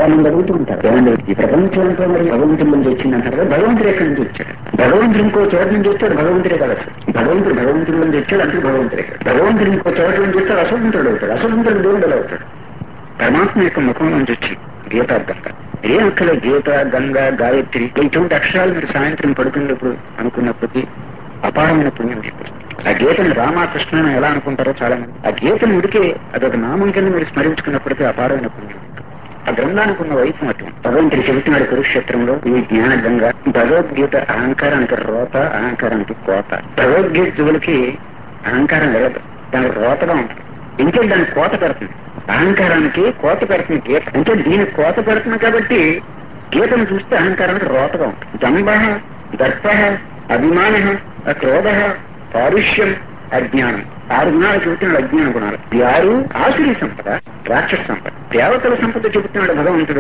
మంది అడుగుతూ ఉంటారు ఏమండి ఈ ప్రపంచంలో మరి భగవంతుడి నుంచి వచ్చిందంటారు కదా భగవంతుడు ఎక్కడి నుంచి వచ్చాడు భగవంతుడు ఇంకో చోట నుంచి వచ్చాడు భగవంతుడే కదా అసలు భగవంతుడు భగవంతుడి నుంచి వచ్చాడు అంటే భగవంతుడే కదా భగవంతుడు ఇంకో చోట నుంచి వచ్చాడు అస్వతంత్రుడు అవుతాడు అస్వతంత్రుడు దేవుడు ఎలా అవుతాడు పరమాత్మ యొక్క ముఖం నుంచి వచ్చి గీత గంగ ఏ అక్కల గీత గంగ గాయత్రి ఇటువంటి అక్షరాలు మీరు సాయంత్రం పడుకున్నప్పుడు అనుకున్నప్పటికీ అపారమైన పుణ్యం మీకు ఆ గీతను రామకృష్ణ అని ఎలా అనుకుంటారో చాలా మంది ఆ గీతను ఉడికే అదొక నామం కింద మీరు స్మరించుకున్నప్పటికీ అపారమైన పుణ్యం ఆ గ్రంథానికి ఉన్న వైపు అటు భగవంతుడు చెబుతున్నాడు కురుక్షేత్రంలో ఈ జ్ఞాన గంగ భగవద్గీత అహంకారానికి రోత అహంకారానికి కోత భగవద్గీత జోలికి అహంకారం వెళ్ళదు దానికి రోతగా ఉంటుంది ఇంకే దానికి కోత పెడుతుంది అహంకారానికి కోత పెడుతుంది గీత అంటే దీని కోత పెడుతుంది కాబట్టి గీతను చూస్తే అహంకారానికి రోతగా ఉంటుంది దంభ దర్ప అభిమాన క్రోధ పారుష్యం అజ్ఞానం ఆరు గుణాలు చెబుతున్నాడు అజ్ఞాన గుణాలు ఈ ఆరు ఆసురీ సంపద రాక్షస సంపద దేవతల సంపద చెబుతున్నాడు భగవంతుడు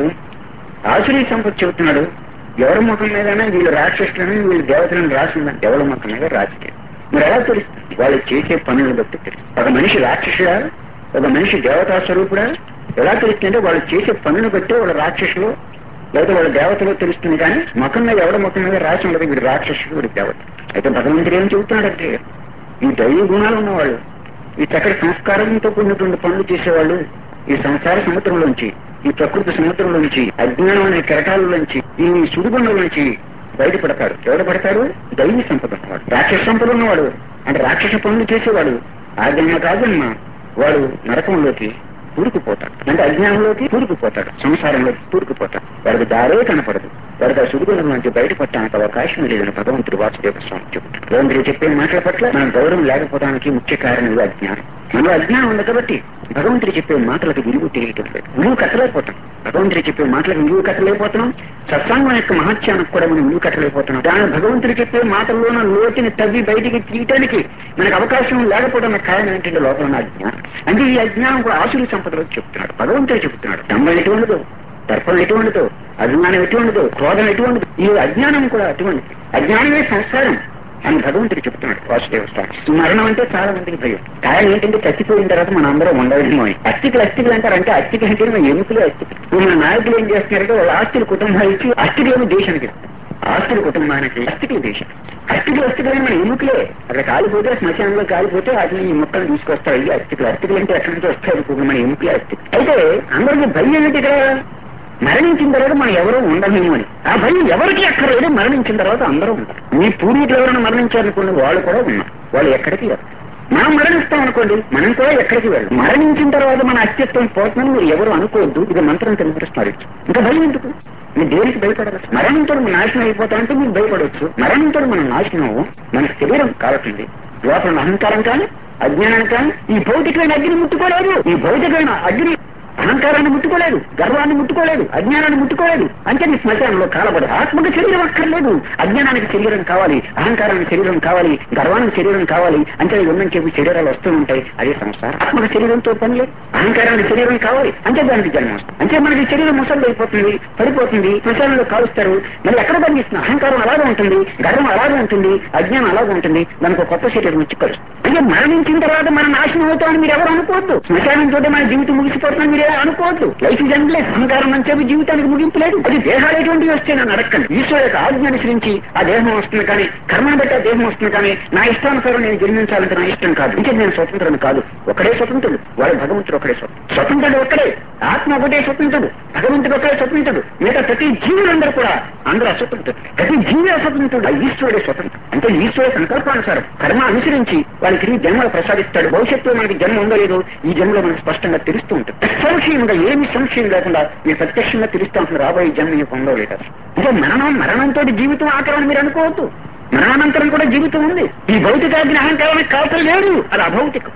ఆసురీ సంపద చెబుతున్నాడు ఎవరి ముఖం మీదైనా వీళ్ళు రాక్షసులని వీళ్ళు దేవతలను రాసిందని ఎవరి ముఖం మీద రాజకీయం మరి ఎలా తెలుస్తుంది వాళ్ళు చేసే పనులను బట్టి తెలుస్తుంది ఒక మనిషి రాక్షసుడా ఒక మనిషి దేవతా స్వరూపుడా ఎలా తెలుస్తుందంటే వాళ్ళు చేసే పనులను బట్టే వాళ్ళ రాక్షసులు లేదా వాళ్ళ దేవతలో తెలుస్తుంది కానీ ముఖం మీద ఎవడ ముఖం మీద రాసి ఉండదు వీడు రాక్షసుడు వీడు దేవత అయితే భగవంతుడు ఏం చెబుతున్నాడంటే ఈ దైవ గుణాలు ఉన్నవాళ్ళు ఈ చక్కటి సంస్కారంతో కూడినటువంటి పనులు చేసేవాళ్ళు ఈ సంసార సముద్రంలోంచి ఈ ప్రకృతి సముద్రంలోంచి అజ్ఞానం అనే కెరటాలలోంచి ఈ సుడిగుండంలోంచి బయటపడతాడు ఎవడు పడతాడు దైవీ సంపద ఉన్నవాడు రాక్షస సంపద ఉన్నవాడు అంటే రాక్షస పనులు చేసేవాడు ఆ జన్మ కాజన్మ వాడు నరకంలోకి కూరుకుపోతాడు అంటే అజ్ఞానంలోకి కూరుకుపోతాడు సంసారంలోకి కూరుకుపోతాడు వాడికి దారే కనపడదు వాడికి ఆ సుడిగుణం నుంచి బయటపడటానికి అవకాశం లేదని భగవంతుడు వాసుదేవ స్వామి చెబుతాడు భగవంతుడు చెప్పే మాటల పట్ల మన గౌరవం లేకపోవడానికి ముఖ్య కారణం ఇది అజ్ఞానం మనలో అజ్ఞానం ఉంది కాబట్టి భగవంతుడు చెప్పే మాటలకు విలువ తెలియటం లేదు విలువ కట్టలేకపోతాం భగవంతుడు చెప్పే మాటలకు విలువ కట్టలేకపోతున్నాం సత్సంగం యొక్క మహత్యానికి కూడా మనం విలువ కట్టలేకపోతున్నాం దాని భగవంతుడు చెప్పే మాటల్లోన లోతుని తవ్వి బయటికి తీయటానికి మనకు అవకాశం లేకపోవడం కారణం ఏంటంటే లోపల ఉన్న అజ్ఞానం అంటే ఈ అజ్ఞానం కూడా ఆసురి సంపదలో చెప్తున్నాడు భగవంతుడు చెప్తున్నాడు దండం ఎటువంటిదో దర్పం ఎటువంటిదో అభిమానం ఎటువంటిదో క్రోధం ఎటువంటిదో ఈ అజ్ఞానం కూడా అటువంటిది అజ్ఞానమే సంసారం అని భగవంతుడు చెప్తున్నాడు వాసుదేవ స్వామి మరణం అంటే చాలా మందికి భయం కారణం ఏంటంటే చచ్చిపోయిన తర్వాత మన అందరం ఉండలేమో అని అస్థికులు అస్థికులు అంటారు అంటే అస్థికి అంటే మన ఎముకలే అస్థికులు ఇప్పుడు మన నాయకులు ఏం చేస్తున్నారంటే వాళ్ళ ఆస్తులు కుటుంబాలు ఇచ్చి అస్థికులేమో దేశానికి ఇస్తారు. ఆస్తుల కుటుంబానికి అస్థికులు దేశం అస్థికులు అస్థికులు మన ఎముకలే అక్కడ కాలిపోతే శ్మశానంలో కాలిపోతే వాటిని ఈ మొక్కలు తీసుకొస్తారు ఈ అస్థికులు అస్థికులు అంటే ఎక్కడి నుంచి వస్తాయి ఇప్పుడు మన ఎముకలే అస్థికులు అయితే అందరికీ భయం ఏంటి ఇక్కడ మరణించిన తర్వాత మనం ఎవరూ ఉండలేము అని ఆ భయం ఎవరికి అక్కర్లేదు మరణించిన తర్వాత అందరూ ఉంటారు మీ పూర్వీకులు ఎవరైనా మరణించారనుకోండి వాళ్ళు కూడా ఉన్నారు వాళ్ళు ఎక్కడికి వెళ్ళరు. మనం మరణిస్తాం అనుకోండి మనం కూడా ఎక్కడికి వెళ్ళం మరణించిన తర్వాత మన అస్తిత్వం పోతుందని మీరు ఎవరు అనుకోవద్దు ఇది మంత్రం తెలిపిస్తున్నారు ఇంకా భయం ఎందుకు మీరు దేనికి భయపడవచ్చు మరణంతో మనం నాశనం అయిపోతామంటే మీరు భయపడవచ్చు మరణంతో మనం నాశనం అవ్వం. మన శరీరం కాలుతుంది లోపల ఉన్న అహంకారం కానీ అజ్ఞానం కానీ ఈ భౌతికమైన అగ్ని ముట్టుకోలేదు ఈ భౌతికమైన అగ్ని అహంకారాన్ని ముట్టుకోలేదు గర్వాన్ని ముట్టుకోలేదు అజ్ఞానాన్ని ముట్టుకోలేదు అంటే నీ శ్మశానంలో కాలబడదు ఆత్మకు శరీరం అక్కర్లేదు అజ్ఞానానికి శరీరం కావాలి అహంకారానికి శరీరం కావాలి గర్వానికి శరీరం కావాలి అంటే ఉన్నని చెప్పి శరీరాలు వస్తూ ఉంటాయి అదే సంసారం ఆత్మక శరీరంతో పని లేదు అహంకారానికి శరీరం కావాలి అంటే దానికి జన్మ వస్తుంది అంటే మనకి శరీరం ముసలు అయిపోతుంది పడిపోతుంది శ్మశానంలో కాలుస్తారు మరి ఎక్కడ పనిచేస్తుంది అహంకారం అలాగే ఉంటుంది గర్వం అలాగే ఉంటుంది అజ్ఞానం అలాగే ఉంటుంది దానికి ఒక కొత్త శరీరం వచ్చి కలుస్తుంది అంటే మరణించిన తర్వాత మనం నాశనం అవుతామని మీరు ఎవరు అనుకోవద్దు శ్మశానం తోటి మన జీవితం ముగిసిపోతుందని మీరు ఎవరు అనుకోవద్దు లైఫ్ ఇస్ ఎండ్లెస్ అహంకారం అని చెప్పి జీవితానికి ముగింపు లేదు అది దేహాలు ఎటువంటివి వస్తే నన్ను అడగండి ఈశ్వరు యొక్క ఆజ్ఞ అనుసరించి ఆ దేహం వస్తుంది కానీ కర్మను బట్టి ఆ దేహం వస్తుంది కానీ నా ఇష్టానుసారం నేను జన్మించాలంటే నా ఇష్టం కాదు ఇంకా నేను స్వతంత్రుడు కాదు ఒకడే స్వతంత్రుడు వాడు భగవంతుడు ఒకడే స్వతంత్రుడు స్వతంత్రుడు ఒక్కడే ఆత్మ ఒకటే స్వతంత్రుడు భగవంతుడు ఒకడే స్వతంత్రుడు మిగతా ప్రతి జీవులందరూ కూడా అందరూ అస్వతంత్రుడు ప్రతి జీవి అస్వతంత్రుడు ఆ ఈశ్వరుడే స్వతంత్రుడు అంటే ఈశ్వరుడు సంకల్పానుసారం కర్మ అనుసరించి వాళ్ళకి తిరిగి జన్మలు ప్రసాదిస్తాడు భవిష్యత్తులో మనకి జన్మ ఉందో లేదో ఈ జన్మలో మనకు స్పష్టంగా తెలుస్తూ ఉంటుంది సంశయంగా ఏమి సంశయం లేకుండా మీరు ప్రత్యక్షంగా తెలుస్తూ ఉంటుంది రాబోయే జన్మ మీకు ఉందో లేదా అంటే మరణం మరణంతో జీవితం ఆకరణ మీరు అనుకోవద్దు మరణానంతరం కూడా జీవితం ఉంది ఈ భౌతికాగ్ని అహంకారానికి కావటం లేదు అది అభౌతికం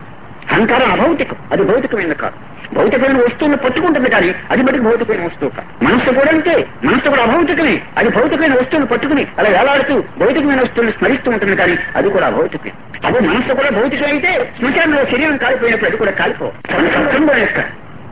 అహంకారం అభౌతికం అది భౌతికమైన కాదు భౌతికమైన వస్తువులను పట్టుకుంటుంది కానీ అది మటుకు భౌతికమైన వస్తువు కాదు మనస్సు కూడా అంతే మనస్సు కూడా అభౌతికమే అది భౌతికమైన వస్తువులు పట్టుకుని అలా వేలాడుతూ భౌతికమైన వస్తువులను స్మరిస్తూ ఉంటుంది కానీ అది కూడా అభౌతికమే అదే మనస్సు కూడా భౌతికం అయితే శ్మశానంలో శరీరం కాలిపోయినప్పుడు అది కూడా కాలిపో సంబంధం యొక్క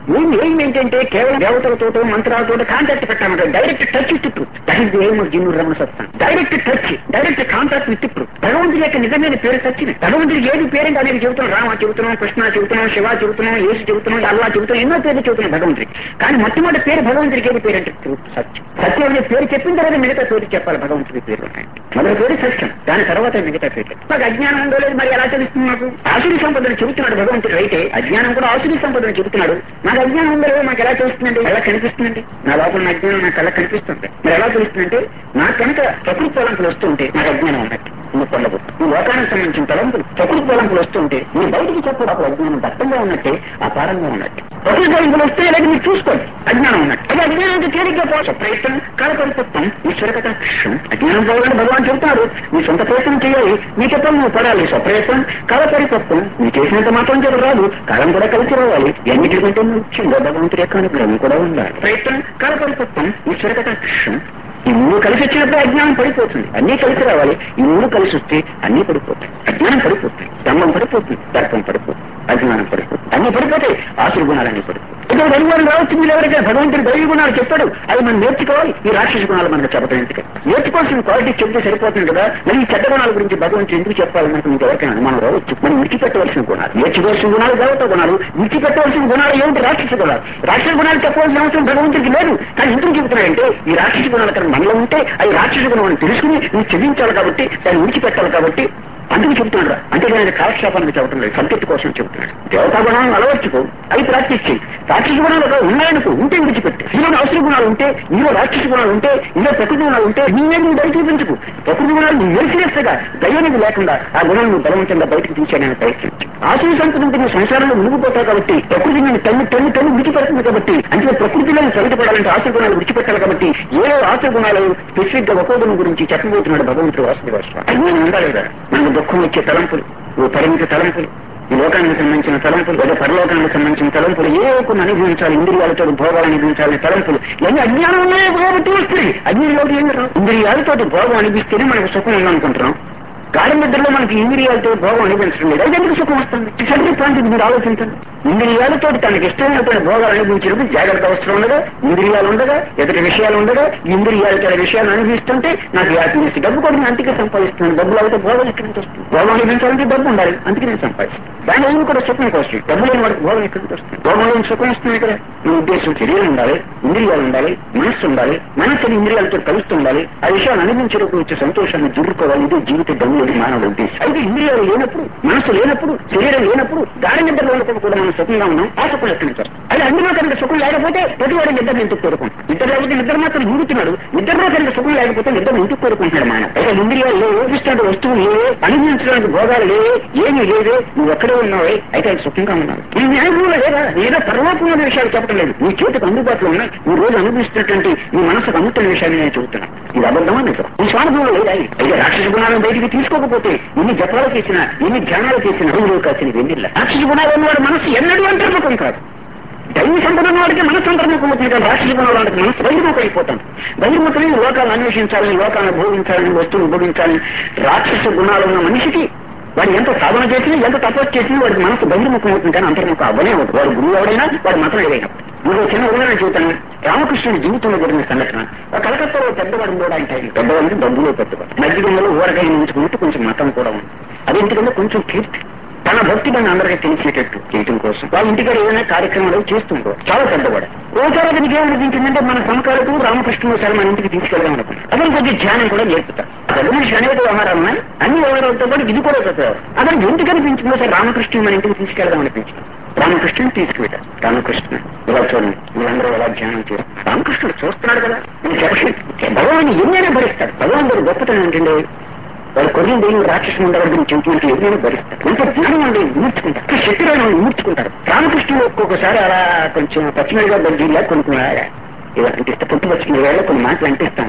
ఏం ఏం ఏంటంటే కేవలం దేవతలతో మంత్రాలతో కాంటాక్ట్ పెట్టామంటే direct touch with truth that is ఏం జిన్ను రమణ సత్తాం direct touch direct contact with truth భగవంతుడి యొక్క నిజమైన పేరు సచ్చింది భగవంతుడికి ఏది పేరంటే అనేది చెబుతున్నాం రామ చెబుతున్నాం కృష్ణ చెబుతున్నాం శివ చెబుతున్నాం యేసు చెబుతున్నాం అల్లా చెబుతున్నాం ఎన్నో పేర్లు చెబుతున్నాం భగవంతుడికి కానీ మొట్టమొదటి పేరు భగవంతుడికి ఏది పేరు అంటే ట్రూత్ సత్యం సత్యం అనే పేరు చెప్పిన తర్వాత మిగతా పేరు చెప్పాలి భగవంతుడి పేరు ఉన్నాయంటే మొదటి పేరు సత్యం దాని తర్వాత మిగతా పేరు మాకు అజ్ఞానం ఉందో లేదు మరి ఎలా తెలుస్తుంది మాకు ఆసురి సంపదను చెబుతున్నాడు భగవంతుడు అయితే అజ్ఞానం కూడా ఆసురి సంపదను చెబుతున్నాడు నాకు అజ్ఞానం ఉందో లేదో మాకు ఎలా తెలుస్తుందండి ఎలా కనిపిస్తుందండి నా లోపల నా అజ్ఞానం నాకు ఎలా కనిపిస్తుంది మరి ఎలా తెలుస్తుందంటే నాకు కనుక ప్రకృతి తలంపులు వస్తుంటే నాకు అజ్ఞానం ఉన్నట్టు నువ్వు పొందవు ఈ లోకానికి సంబంధించిన తలంపులు ప్రకృతి తలంపులు వస్తుంటే నీ బయటికి చెప్పు అప్పుడు అజ్ఞానం దట్టంగా ఉన్నట్టే అపారంగా ఉన్నట్టు ప్రకృతి తలంపులు వస్తే ఇలాగ మీరు చూసుకోండి అజ్ఞానం ఉన్నట్టు అది అజ్ఞానానికి తేలిగ్గా పోవచ్చు ప్రయత్నం కాలపరిపత్వం ఈశ్వర కటాక్షం అజ్ఞానం పోవాలని భగవాన్ చెబుతారు నీ సొంత ప్రయత్నం చేయాలి నీ చెప్పం నువ్వు పడాలి స్వప్రయత్నం కాలపరిపత్వం నువ్వు చేసినంత మాత్రం చేత రాదు కాలం కూడా కలిసి రావాలి ఎన్నిటికంటే ముఖ్యంగా భగవంతుడి యొక్క అనుగ్రహం కూడా ఉండాలి ప్రయత్నం కాలపరిపత్వం ఈశ్వర కటాక్షం ఈ మూడు కలిసి వచ్చినప్పుడు అజ్ఞానం పడిపోతుంది అన్నీ కలిసి రావాలి ఈ మూడు కలిసి వస్తే అన్నీ పడిపోతాయి అజ్ఞానం పడిపోతుంది దండం పడిపోతుంది దర్పం పడిపోతుంది అజ్ఞానం పడిపోతుంది అన్ని పడిపోతాయి ఆసురు గుణాలన్నీ పడిపోతాయి ఇక్కడ దైవాలు రావచ్చు ఎవరికైనా భగవంతుడి దైవ గుణాలు చెప్పాడు అవి మనం నేర్చుకోవాలి ఈ రాక్షస గుణాలు మనకు చెప్పడం ఎందుకు నేర్చుకోవాల్సిన క్వాలిటీ చెప్తే సరిపోతుంది కదా మరి ఈ చెడ్డ గుణాల గురించి భగవంతుడు ఎందుకు చెప్పాలి మనకు మీకు ఎవరికైనా అనుమానం రావచ్చు మనం విడిచిపెట్టవలసిన గుణాలు నేర్చుకోవాల్సిన గుణాలు దేవత గుణాలు విడిచిపెట్టవలసిన గుణాలు ఏమిటి రాక్షస గుణాలు రాక్షస గుణాలు చెప్పవలసిన అవసరం భగవంతుడికి లేదు కానీ ఎందుకు చెబుతున్నాయంటే ఈ రాక్షస గుణాలు కనుక మనలో ఉంటే అవి రాక్షస గుణం అని తెలుసుకుని నువ్వు చెల్లించాలి కాబట్టి దాన్ని విడిచిపెట్టాలి కాబట్టి అందుకు చెబుతున్నాడు అంటే నేను కాలక్షేపానికి చెప్పడం లేదు సంతృప్తి కోసం చెబుతున్నాడు దేవతా గుణాలను అలవర్చుకో అవి ప్రాక్టీస్ చేయి రాక్షస గుణాలు ఒక ఉన్నాయనుకో ఉంటే విడిచిపెట్టు నీలో అవసర గుణాలు ఉంటే నీలో రాక్షస గుణాలు ఉంటే నీలో ప్రకృతి గుణాలు ఉంటే నీవే నువ్వు బయట చూపించుకు ప్రకృతి గుణాలు నువ్వు వెలిసినేస్తగా దయ్యానికి లేకుండా ఆ గుణాలను నువ్వు బలవంతంగా బయటకు తీసేయడానికి ప్రయత్నించు ఆశయ సంపద ఉంటే నువ్వు సంసారంలో మునిగిపోతావు కాబట్టి ప్రకృతి నేను తల్లి తల్లి తల్లి విడిచిపెడుతుంది కాబట్టి అంటే ప్రకృతిలో సరిపడాలంటే ఆశ గుణాలు విడిచిపెట్టాలి కాబట్టి ఏ ఆశ గుణాలు స్పెసిఫిక్ గా ఒక్కో గుణం గురించి చెప్పబోతున్నాడు భగవంతుడు వాసుదేవ అజ్ఞానం ఉందా లేదా మనకు దుఃఖం వచ్చే తలంపులు ఓ పరిమిత తలంపులు ఈ లోకానికి సంబంధించిన తలంపులు లేదా పరలోకానికి సంబంధించిన తలంపులు ఏ కొన్ని అనుభవించాలి ఇంద్రియాలతో భోగాలు అనుభవించాలని తలంపులు ఇవన్నీ అజ్ఞానం ఉన్నాయో కాబట్టి వస్తాయి అజ్ఞానంలోకి ఏం రావు ఇంద్రియాలతో భోగం అనిపిస్తేనే మనకు సుఖం ఉందనుకుంటున్నాం గాఢ నిద్రలో మనకి ఇంద్రియాలతో భోగం అనిపించడం లేదు అది ఎందుకు సుఖం వస్తుంది సరి ప్రాంతం మీరు ఆలోచించండి ఇంద్రియాలతో తనకి ఇష్టమైనటువంటి భోగాలు అనిపించినప్పుడు జాగ్రత్త అవసరం ఉండగా ఇంద్రియాలు ఉండగా ఎదుటి విషయాలు ఉండగా ఇంద్రియాలతో విషయాలు అనిపిస్తుంటే నాకు హ్యాపీనెస్ డబ్బు కూడా నేను అంతకే సంపాదిస్తున్నాను డబ్బులు అయితే భోగం ఎక్కడి నుంచి వస్తుంది భోగం అనిపించాలంటే డబ్బు ఉండాలి అందుకే నేను సంపాదిస్తాను దాని ఏమి కూడా సుఖం కోసం డబ్బు లేని వాడికి భోగం ఎక్కడి నుంచి వస్తుంది భోగం లేని సుఖం వస్తుంది ఇక్కడ నీ ఉద్దేశం శరీరం ఉండాలి ఇంద్రియాలు ఉండాలి మనస్సు ఉండాలి మనస్సుని ఇంద్రియాలతో కలుస్తూ ఉండాలి ఆ విషయాలు అనిపించినప్పుడు వచ్చే సంతోషాన్ని జురుకోవాలి ఇదే జీవిత డబ్బులు మానవుడు ఉద్దేశం అయితే ఇంద్రియాలు లేనప్పుడు మనసు లేనప్పుడు శరీరం లేనప్పుడు గాఢ నిద్రలో ఉన్నప్పుడు కూడా మనం సుఖంగా ఉన్నాం ఆ సుఖం ఎక్కడి నుంచి వస్తుంది అది అందులో కనుక సుఖం లేకపోతే ప్రతివాడు నిద్ర ఎందుకు కోరుకుంటాం నిద్ర లేకపోతే నిద్ర మాత్రం ఊరుతున్నాడు నిద్రలో కనుక సుఖం లేకపోతే నిద్ర ఎందుకు కోరుకుంటున్నాడు మానవ అయితే ఇంద్రియాలు లేవు ఊపిస్తున్న వస్తువులు లేవు అనిపించడానికి భోగాలు లేవు ఏమీ లేవే నువ్వు ఒక్కడే ఉన్నావే అయితే అది సుఖంగా ఉన్నావు ఈ న్యాయంలో లేదా ఏదో పరలోకమైన విషయాలు చెప్పడం లేదు నీ చేతికి అందుబాటులో ఉన్నాయి ఈ రోజు అనుభవిస్తున్నటువంటి నీ మనసుకు అమ్ముతున్న విషయాన్ని నేను చెబుతున్నాను ఇది అబద్ధమా నిజం ఈ స్వానుభవం లేదా అయితే రాక్షస గుణాలను బయటికి తీసుకోకపోతే ఎన్ని జపాలు చేసినా ఎన్ని ధ్యానాలు చేసినా రోజులు కాసిన వెన్నెల్ల రాక్షస గుణాలు ఉన్నవాడు మనసు ఎన్నడూ అంతర్ముఖం కాదు దైవ సంపద వాడికి మనసు అంతర్ముఖం అవుతుంది కానీ రాక్షస గుణాల వాడికి మనసు బహిర్ముఖం అయిపోతాం బహిర్ముఖమే లోకాలను అన్వేషించాలని లోకాలను భోగించాలని వస్తువులు భోగించాలని రాక్షస గుణాలు ఉన్న మనిషికి వాడు ఎంత సాధన చేసినా ఎంత తపస్సు చేసినా వాడికి మనసు బహిర్ముఖం అవుతుంది కానీ అంతర్ముఖం అవ్వనే అవుతుంది వాడు గురువు ఎవడైనా వాడు మతం ఏదైనా ఇంకో చిన్న ఉదాహరణ చెబుతాను రామకృష్ణుడి జీవితంలో జరిగిన సంఘటన ఒక కలకత్తాలో పెద్దవాడు కూడా ఆయన టైం పెద్దవాడిని డబ్బులో పెద్దవాడు మధ్యగంలో ఊరగాయ ఉంచుకుంటూ కొంచెం మతం కూడా ఉంది అదేంటికంటే కొంచెం కీర్తి తన భక్తి దాన్ని అందరికీ తెలిసేటట్టు చేయటం కోసం వాళ్ళ ఇంటికాడ ఏదైనా కార్యక్రమాలు చేస్తుంటారు చాలా పెద్దవాడు ఓసారి అతనికి ఏమనిపించిందంటే మన సమకాలకు రామకృష్ణుడు సార్ మన ఇంటికి తీసుకెళ్దాం అనుకున్నాడు అతను కొద్దిగా ధ్యానం కూడా నేర్పుతారు పెద్ద మనిషి అనేక వ్యవహారాలు ఉన్నాయి అన్ని వ్యవహారాలతో పాటు ఇది కూడా చెప్పారు అతనికి ఎందుకు అనిపించిందో సార్ రామకృష్ణుడు మన ఇంటికి తీసుకెళ్దాం అనిపించింది రామకృష్ణుని తీసుకువెళ్ళారు రామకృష్ణ ఇలా చూడండి వీళ్ళందరూ ఎలా ధ్యానం చేస్తారు రామకృష్ణుడు చూస్తున్నాడు కదా నేను చెప్పండి భగవాన్ ఎన్నైనా భరిస్తాడు భగవాన్ గొప్పతనం ఏంటంటే వాళ్ళు కొన్ని దేవుడు రాక్షసం ఉండవద్దని చెబుతున్నట్టు ఎవరైనా భరిస్తారు ఎంత జ్ఞానం అండి మూర్చుకుంటారు శక్తిరాయణ మూర్చుకుంటారు రామకృష్ణుడు ఒక్కొక్కసారి అలా కొంచెం పచ్చిమిడిగా బజ్జీలా కొన్ని కొన్ని ఇలా అంటిస్తే పుట్టు పచ్చిమిడిగా కొన్ని మాటలు అంటిస్తూ ఉంటాడు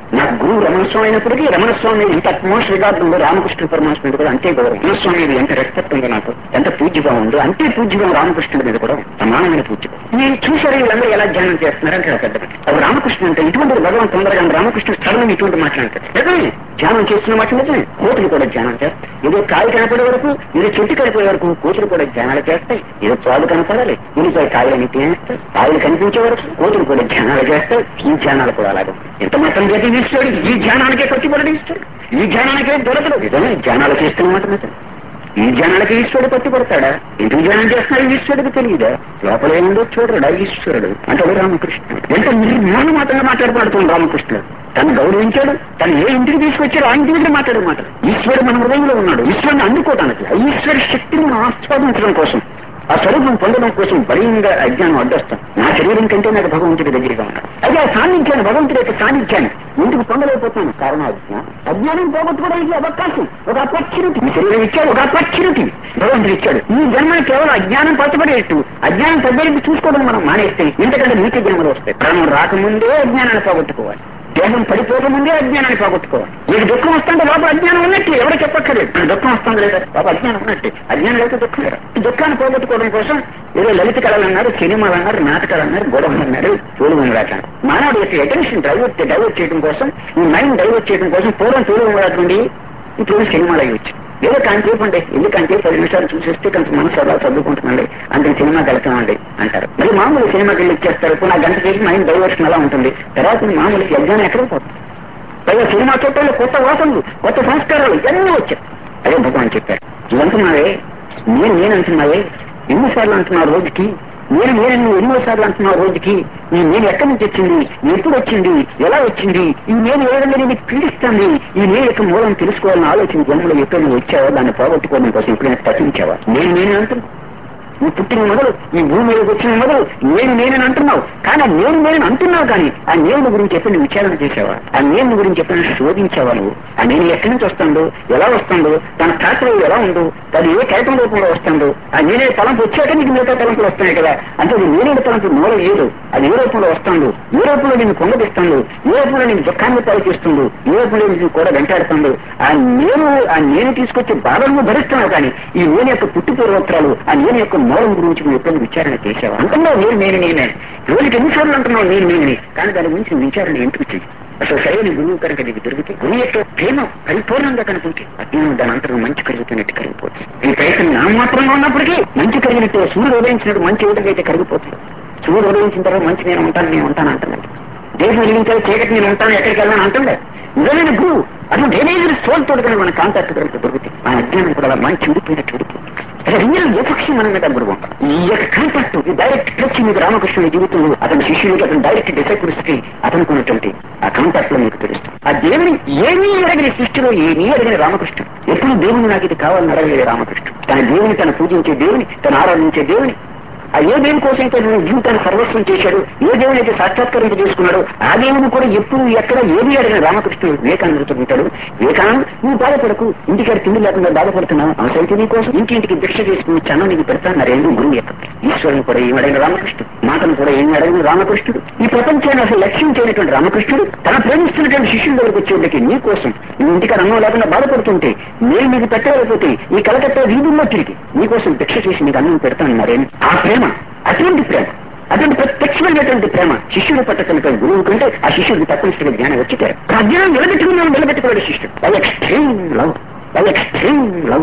నాకు గురువు రమణస్వామి అయినప్పటికీ రమణస్వామి మీద ఇంత అట్మోస్ట్ రికార్డు ఉందో రామకృష్ణ పరమాత్మ మీద కూడా అంతే గౌరవం రమణస్వామి మీద ఎంత రెస్పెక్ట్ ఉందో నాకు ఎంత పూజ్యగా ఉందో అంతే పూజ్యగా రామకృష్ణుడి మీద కూడా సమానమైన పూజ్యం నేను చూసారు వీళ్ళందరూ ఎలా ధ్యానం చేస్తున్నారంటే పెద్ద అది రామకృష్ణ అంటే ఇటువంటి భగవాన్ తొందరగా రామకృష్ణ స్థలం ఇటువంటి మాట్లాడతారు నిజమే ధ్యానం చేస్తున్న మాట నిజమే కోతులు కూడా ధ్యానం చేస్తాయి ఏదో కాయ కనపడే వరకు ఏదో చెట్టు కనపడే వరకు కోతులు కూడా ధ్యానాలు చేస్తాయి ఏదో పాలు కనపడాలి ఉల్లిపాయ కాయలని తినేస్తాయి కాయలు కనిపించే వరకు కోతులు కూడా ధ్యానాలు చేస్తాయి ఈ ధ్యానాలు కూడా అలాగే ఎంత మాత్రం చేతి ఇస్తాడు ఈ ధ్యానానికే కట్టుబడి ఇస్తాడు ఈ ధ్యానానికే దొరకదు నిజమే ధ్యానాలు చేస్తున్న మాట నిజం ఈ జనాలకి ఈశ్వరుడు పట్టుబడతాడా ఎందుకు ధ్యానం చేస్తున్నాడు ఈశ్వరుడికి తెలియదా లోపల ఏముందో చూడడా ఈశ్వరుడు అంటాడు రామకృష్ణుడు ఎంత నిర్మాణమాతంగా మాట్లాడుతున్నాడు రామకృష్ణుడు తను గౌరవించాడు తను ఏ ఇంటికి తీసుకొచ్చాడో ఆ ఇంటి దగ్గర మాట్లాడే మాట ఈశ్వరుడు మన హృదయంలో ఉన్నాడు ఈశ్వరుని అందుకోవటానికి ఆ ఈశ్వర శక్తిని మనం ఆస్వాదించడం కోసం ఆ స్వరూపం పొందడం కోసం బలీయంగా అజ్ఞానం అడ్డొస్తాం నా శరీరం కంటే నాకు భగవంతుడి దగ్గరగా ఉన్నాడు అయితే ఆ సాన్నిధ్యాన్ని భగవంతుడి యొక్క సాన్నిధ్యాన్ని ఎందుకు పొందలేకపోతున్నాను కారణం అజ్ఞానం అజ్ఞానం పోగొట్టుకోవడానికి అవకాశం ఒక అపర్చునిటీ ఈ శరీరం ఇచ్చాడు ఒక అపర్చునిటీ భగవంతుడు ఇచ్చాడు ఈ జన్మ కేవలం అజ్ఞానం పచ్చబడేట్టు అజ్ఞానం తగ్గరికి చూసుకోవడం మనం మానేస్తే ఇంతకంటే నీతి జన్మలు వస్తాయి ప్రాణం రాకముందే అజ్ఞానాన్ని పోగొట్టుకోవాలి దేహం పడిపోకముందే అజ్ఞానాన్ని పోగొట్టుకోవాలి నీకు దుఃఖం వస్తుంటే లోపల అజ్ఞానం ఉన్నట్టు ఎవరు చెప్పక్కర్లేదు నాకు దుఃఖం వస్తుంది లేదా బాబు అజ్ఞానం ఉన్నట్టు అజ్ఞానం లేకపోతే దుఃఖం లేదు ఈ దుఃఖాన్ని పోగొట్టుకోవడం కోసం ఏదో లలిత కళలు అన్నారు సినిమాలు అన్నారు నాటకాలు అన్నారు గొడవలు అన్నారు తోలు ఉండరాక మానవుడి యొక్క అటెన్షన్ డైవర్ట్ డైవర్ట్ చేయడం కోసం ఈ మైండ్ డైవర్ట్ చేయడం కోసం పూర్వం తోలు ఉండరాక నుండి ఇప్పుడు సినిమాలు అయ్యొచ్చు ఏదో కాంతిసేపు అండి ఎందుకంటే పది నిమిషాలు చూసేస్తే కొంచెం మనసు అలా చదువుకుంటుందండి అందుకే సినిమాకి వెళ్తామండి అంటారు మరి మామూలు సినిమాకి వెళ్ళి ఇచ్చేస్తారు ఇప్పుడు నా గంట చేసి మైండ్ డైవర్షన్ అలా ఉంటుంది తర్వాత మామూలు యజ్ఞానం ఎక్కడికి పోతుంది పైగా సినిమా చూడటంలో కొత్త వాసనలు కొత్త సంస్కారాలు ఇవన్నీ వచ్చాయి అదే భగవాన్ చెప్పారు ఇవంటున్నావే నేను నేను అంటున్నావే ఎన్నిసార్లు అంటున్నావు రోజుకి నేను నేను నువ్వు ఎన్నోసార్లు అంటున్నావు రోజుకి ఈ నేను ఎక్కడి నుంచి వచ్చింది ఎప్పుడు వచ్చింది ఎలా వచ్చింది ఈ నేను ఏ విధంగా నేను పీడిస్తుంది ఈ నేను యొక్క మూలం తెలుసుకోవాలని ఆలోచన జన్మలో ఎక్కడ నువ్వు వచ్చావో దాన్ని పోగొట్టుకోవడం కోసం ఎప్పుడైనా పఠించావా నేను నేను అంటున్నా నువ్వు పుట్టిన మొదలు ఈ భూమి మీదకి వచ్చిన మొదలు నేను నేనని అంటున్నావు కానీ ఆ నేను నేను అంటున్నావు కానీ ఆ నేను గురించి ఎప్పుడు విచారణ చేసావా ఆ నేను గురించి ఎప్పుడైనా శోధించావా నువ్వు ఆ నేను ఎక్కడి నుంచి వస్తుందో ఎలా వస్తుందో తన తాత్పర్యం ఎలా ఉందో తను ఏ కల్పన రూపంలో వస్తుందో ఆ నేనే తలంపు వచ్చాక నీకు మిగతా తలంపులు వస్తున్నాయి కదా అంటే అది నేనే తలంపు మూలం ఏదో అది ఏ రూపంలో వస్తుందో ఏ రూపంలో నేను కొంగదిస్తుందో ఏ రూపంలో నేను దుఃఖాన్ని పాలు చేస్తుందో ఏ రూపంలో నేను కూడా వెంటాడుతుందో ఆ నేను ఆ నేను తీసుకొచ్చే బాధలను భరిస్తున్నావు కానీ ఈ నేను యొక్క పుట్టి పూర్వోత్తరాలు ఆ నేను యొక్క మూలం గురించి నువ్వు ఎప్పుడైనా విచారణ చేసావా అంటున్నావు నేను నేను నేనే రోజుకి ఎన్నిసార్లు అంటున్నావు నేను నేనే కానీ దాని గురించి నువ్వు విచారణ ఎందుకు చెయ్యి అసలు సరైన గురువు కనుక నీకు దొరికితే గురువు యొక్క ప్రేమ పరిపూర్ణంగా కనుకుంటే అజ్ఞానం దాని అంతరం మంచి కరుగుతున్నట్టు కరిగిపోతుంది ఈ ప్రయత్నం నా మాత్రంగా ఉన్నప్పటికీ మంచి కరిగినట్టు సూర్యుడు ఉదయించినట్టు మంచి ఏదైతే అయితే కరిగిపోతుంది సూర్యుడు ఉదయించిన తర్వాత మంచి నేను ఉంటాను నేను ఉంటాను అంటున్నాడు దేశం వెలిగించాలి చీకటి నేను ఉంటాను ఎక్కడికి వెళ్ళాను అంటుండే నిజమైన గురువు అసలు నేనేది సోల్ తోడుకుని మన కాంటాక్ట్ కనుక దొరుకుతుంది మన అజ్ఞానం కూడా అలా మంచి ఉడిపోయినట్టు ఉడిపోతుంది రియల్ విపక్షి మన మీద గురువు ఈ యొక్క కాంటాక్ట్ ఈ డైరెక్ట్ టచ్ మీకు రామకృష్ణుడి జీవితంలో అతని శిష్యుడికి అతని డైరెక్ట్ డిసైపుల్స్ కి అతనికి ఉన్నటువంటి ఆ కాంటాక్ట్ లో మీకు తెలుస్తుంది ఆ దేవుని ఏమీ అడగని సృష్టిలో ఏమీ అడగని రామకృష్ణుడు ఎప్పుడు దేవుని నాకు ఇది కావాలని అడగలేదు రామకృష్ణుడు తన దేవుని తను పూజించే దేవుని తను ఆరాధించే దేవుని ఆ ఏ దేవుని కోసం అయితే నువ్వు జీవితాన్ని సర్వస్వం చేశాడు ఏ దేవుని అయితే సాక్షాత్కరింప చేసుకున్నాడు ఆ దేవుని కూడా ఎప్పుడు ఎక్కడ ఏది అడిగిన రామకృష్ణుడు వివేకానందతో ఉంటాడు వివేకానంద నువ్వు బాధపడకు ఇంటికాడ తిండి లేకుండా బాధపడుతున్నావు అవసరం నీ కోసం ఇంటింటికి భిక్ష చేసుకుని చన్నం నీకు పెడతాను నరేంద్ర గురువు యొక్క ఈశ్వరుని కూడా ఏం అడిగిన రామకృష్ణుడు మాటను కూడా ఏం అడిగిన రామకృష్ణుడు ఈ ప్రపంచాన్ని అసలు లక్ష్యం చేయనటువంటి రామకృష్ణుడు తన ప్రేమిస్తున్నటువంటి శిష్యుల దగ్గరకు వచ్చేటికి నీ కోసం నువ్వు ఇంటికాడ అన్నం లేకుండా బాధపడుతుంటే నేను నీకు పెట్టలేకపోతే ఈ కలకత్తా వీధుల్లో తిరిగి నీకోసం భిక్ష చేసి నీకు అన్నం పెడతాను నరేంద్ర ఆ ప్రేమ అటువంటి ప్రేమ అటువంటి ప్రత్యక్షమైనటువంటి ప్రేమ శిష్యుడు పట్టకనుక గురువు కంటే ఆ శిష్యుడికి తప్పనిసరిగా జ్ఞానం వచ్చితే ఆ జ్ఞానం నిలబెట్టుకున్నాను నిలబెట్టుకున్నాడు శిష్యుడు by extreme love by extreme love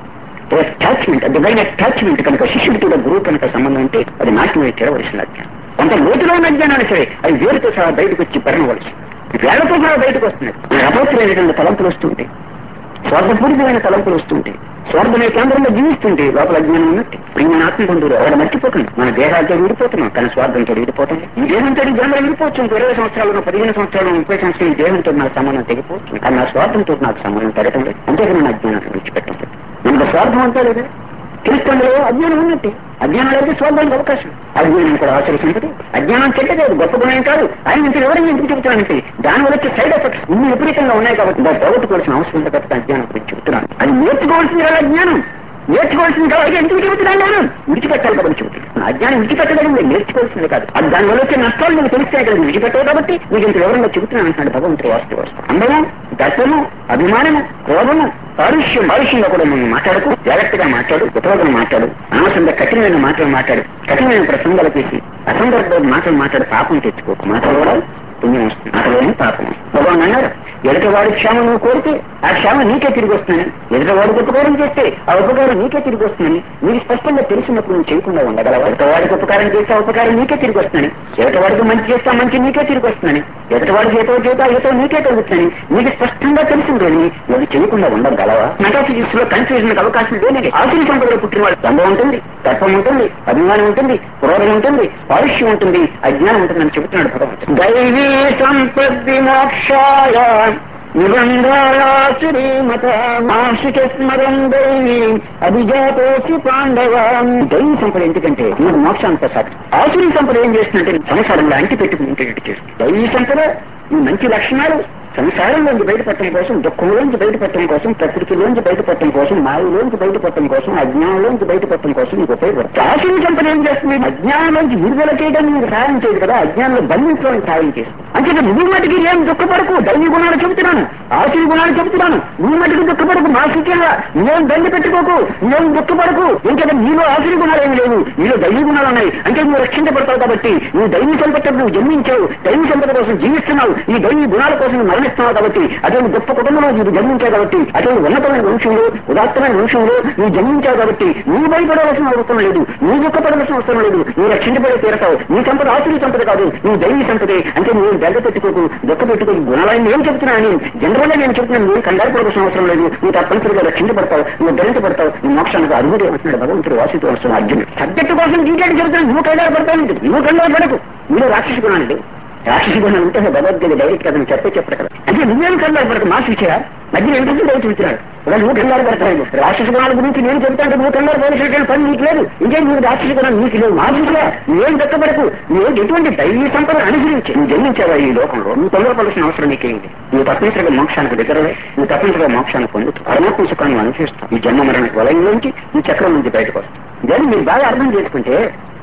attachment divine attachment కనుక శిష్యుడికి కూడా గురువు కనుక సంబంధం అంటే అది నాశనం చేరవలసిన అజ్ఞానం కొంత లోతులో ఉన్న అజ్ఞానాన్ని సరే అది వేరుతో సహా బయటకు వచ్చి పరిణవలసి వేళతో సహా బయటకు వస్తున్నాయి అపవిత్రమైనటువంటి తలంపులు వస్తుంటాయి స్వార్థపూరితమైన తలంపులు వస్తుంటాయి స్వార్థమే కేంద్రంలో జీవిస్తుంటే లోపల అజ్ఞానం ఉన్నట్టు ప్రియమైన ఆత్మబంధువులు ఎవడ మర్చిపోకండి మన దేహాలతో విడిపోతున్నాం కానీ స్వార్థంతో విడిపోతాం ఈ దేహంతో ఈ జన్మలో విడిపోవచ్చు ఇంకో ఇరవై సంవత్సరాలు పదిహేను సంవత్సరాలు ముప్పై సంవత్సరాలు ఈ దేహంతో నాకు సంబంధం తెగిపోవచ్చు కానీ నా స్వార్థంతో నాకు సంబంధం తగ్గటం లేదు అంతేకాని నా అజ్ఞానాన్ని విడిచిపెట్టడం మనకు స్వార్థం అంతా లేదా క్రీస్తులో అజ్ఞానం ఉన్నట్టే అజ్ఞానం అయితే స్వార్థానికి అవకాశం అజ్ఞానం కూడా ఆచరిస్తుంటది అజ్ఞానం చెడ్డది అది గొప్ప గుణం కాదు ఆయన ఇంత వివరంగా ఎందుకు చెబుతానంటే దానివల్ల వచ్చే సైడ్ ఎఫెక్ట్స్ ఇన్ని విపరీతంగా ఉన్నాయి కాబట్టి దాన్ని పోగొట్టుకోవాల్సిన అవసరం ఉంది కాబట్టి అజ్ఞానం గురించి చెబుతున్నాను అది నేర్చుకోవాల్సింది వాళ్ళ అజ్ఞానం నేర్చుకోవాల్సింది కాబట్టి ఎందుకు చెబుతున్నాను నేను విడిచిపెట్టాలి కాబట్టి చెబుతున్నాను అజ్ఞానం విడిచిపెట్టడం మీరు నేర్చుకోవాల్సింది కాదు అది దానివల్ల వచ్చే నష్టాలు మీకు తెలిస్తే కదా నువ్వు విడిచిపెట్టావు కాబట్టి నీకు ఇంత వివరంగా చెబుతున్నాను అంటున్నాడు భగవంతుడు వాస్తు వస్తు అందము దర్శము అభిమానము కోపము పారుష్యం పారుష్యంగా కూడా మనం మాట్లాడుకు జాగ్రత్తగా మాట్లాడు ఉపయోగం మాట్లాడు అనవసరంగా కఠినమైన మాటలు మాట్లాడు కఠినమైన ప్రసంగాలు చేసి అసందర్భ మాటలు మాట్లాడు పాపం తెచ్చుకోకు మాటలు కూడా పుణ్యం వస్తుంది మాటలోనే పాపం భగవాన్ అన్నారు ఎదుటివాడి క్షేమం నువ్వు కోరితే ఆ క్షేమం నీకే తిరిగి వస్తుందని ఎదుటివాడికి ఉపకారం చేస్తే ఆ ఉపకారం నీకే తిరిగి వస్తుందని నీకు స్పష్టంగా తెలిసినప్పుడు నువ్వు చేయకుండా ఉండగలవా ఎదుటివాడికి ఉపకారం చేస్తే ఆ ఉపకారం నీకే తిరిగి వస్తుందని ఎదుటివాడికి మంచి చేస్తే ఆ మంచి నీకే తిరిగి వస్తుందని ఎదుటివాడికి ఏతో చేత ఏతో నీకే కలుగుతుందని నీకు స్పష్టంగా తెలిసింది నువ్వు చేయకుండా ఉండగలవా మెటాఫిజిక్స్ లో కన్ఫ్యూజన్ అవకాశం లేని ఆశీర్ సంపదలో పుట్టిన వాడు దండం ఉంటుంది తర్పం ఉంటుంది అభిమానం ఉంటుంది క్రోధం ఉంటుంది పారుష్యం ఉంటుంది అజ్ఞానం ఉంటుందని చెబుతున్నాడు భగవంతుడు దైవీ సంపత్తి మోక్షాయ నిబంధాయ శ్రీమత మాసిక స్మరం దైవీ అభిజాతోసి పాండవ దైవీ సంపద ఎందుకంటే నీకు మోక్షాంత సాధి ఆసురీ సంపద ఏం చేస్తుందంటే సంసారంలో అంటి పెట్టుకుని చేస్తుంది దైవీ సంపద ఈ మంచి లక్షణాలు సంసారంలోంచి బయటపడటం కోసం దుఃఖంలోంచి బయటపడటం కోసం ప్రకృతిలోంచి బయటపడటం కోసం మాయలోంచి బయటపడటం కోసం అజ్ఞానంలోంచి బయటపడటం కోసం నీకు ఉపయోగపడుతుంది ఆశయం సంపద ఏం చేస్తుంది అజ్ఞానంలోంచి విడుదల చేయడానికి నీకు సహాయం చేయదు కదా అజ్ఞానంలో బంధించడానికి సహాయం చేస్తుంది అంటే నువ్వు మటుకి ఏం దుఃఖపడకు దైవీ గుణాలు చెబుతున్నాను ఆశయ గుణాలు చెబుతున్నాను నువ్వు మటుకు దుఃఖపడకు మానసికంగా నువ్వేం దండి పెట్టుకోకు నువ్వేం దుఃఖపడకు ఇంకేదా నీలో ఆశయ గుణాలు ఏమి లేవు నీలో దైవీ గుణాలు ఉన్నాయి అంటే నువ్వు రక్షించబడతావు కాబట్టి నువ్వు దైవీ సంపద నువ్వు జన్మించావు దైవీ సంపద కోసం జీవిస్తున్నావు ఈ దైవీ గుణాల కోసం నువ్వు మరణిస్తున్నావు కాబట్టి అటువంటి గొప్ప కుటుంబంలో నువ్వు జన్మించావు కాబట్టి అటువంటి ఉన్నతమైన వంశంలో ఉదాత్తమైన వంశంలో నువ్వు జన్మించావు కాబట్టి నువ్వు భయపడవలసిన అవసరం లేదు నువ్వు దుఃఖపడవలసిన అవసరం లేదు నువ్వు రక్షించబడే తీరతావు నీ సంపద ఆసురీ సంపద కాదు నువ్వు దైవీ సంపదే అంటే నువ్వు దగ్గర పెట్టుకోకు దుఃఖ పెట్టుకోకు గుణాలని నేను చెప్తున్నాను జనరల్ గా నేను చెప్తున్నాను నువ్వు కంగారు పడవలసిన అవసరం లేదు నువ్వు తప్పనిసరిగా రక్షించబడతావు నువ్వు ధరించబడతావు నువ్వు మోక్షానికి అరుగుడే అంటున్నాడు భగవంతుడు వాసితో వస్తున్న అర్జునుడు సబ్జెక్ట్ కోసం డీటెయిల్ చెబుతున్నాను నువ్వు కంగారు పడతావు నువ్వు కంగారు పడకు నువ్వు రాక్షసి గుణాలు రాక్షసి గుణం ఉంటే భగవద్గీత డైరెక్ట్ కదా నువ్వు చెప్పే చెప్పడు కదా అంటే నువ్వేం కంగారు పడకు మా శిక్ష మధ్య ఎందుకు డైరెక్ట్ ఇచ్చినాడు ఇలా నువ్వు కంగారు పడతావు రాక్షస గుణాల గురించి నేను చెబుతాను నువ్వు కంగారు పోలీసు పని నీకు లేదు ఇంకేం నువ్వు రాక్షస గుణం నీకు లేవు మా శిక్ష నువ్వేం దక్కబడకు నువ్వు ఎటువంటి దైవీ సంపద అనుసరించి నువ్వు జన్మించావా ఈ లోకంలో నువ్వు తొందరపడాల్సిన అవసరం నీకేంటి నువ్వు తప్పనిసరిగా మోక్షానికి దగ్గరవే నువ్వు తప్పనిసరిగా మోక్షాన్ని పొందుతావు పరమాత్మ సుఖాన్ని అనుభవిస్తావు ఈ జన్మ మరణ వలయంలోంచి ఈ చక్రం నుంచి బయటకు వస్తావు దాన్ని మీరు బాగా అర్థం చేసుకుంటే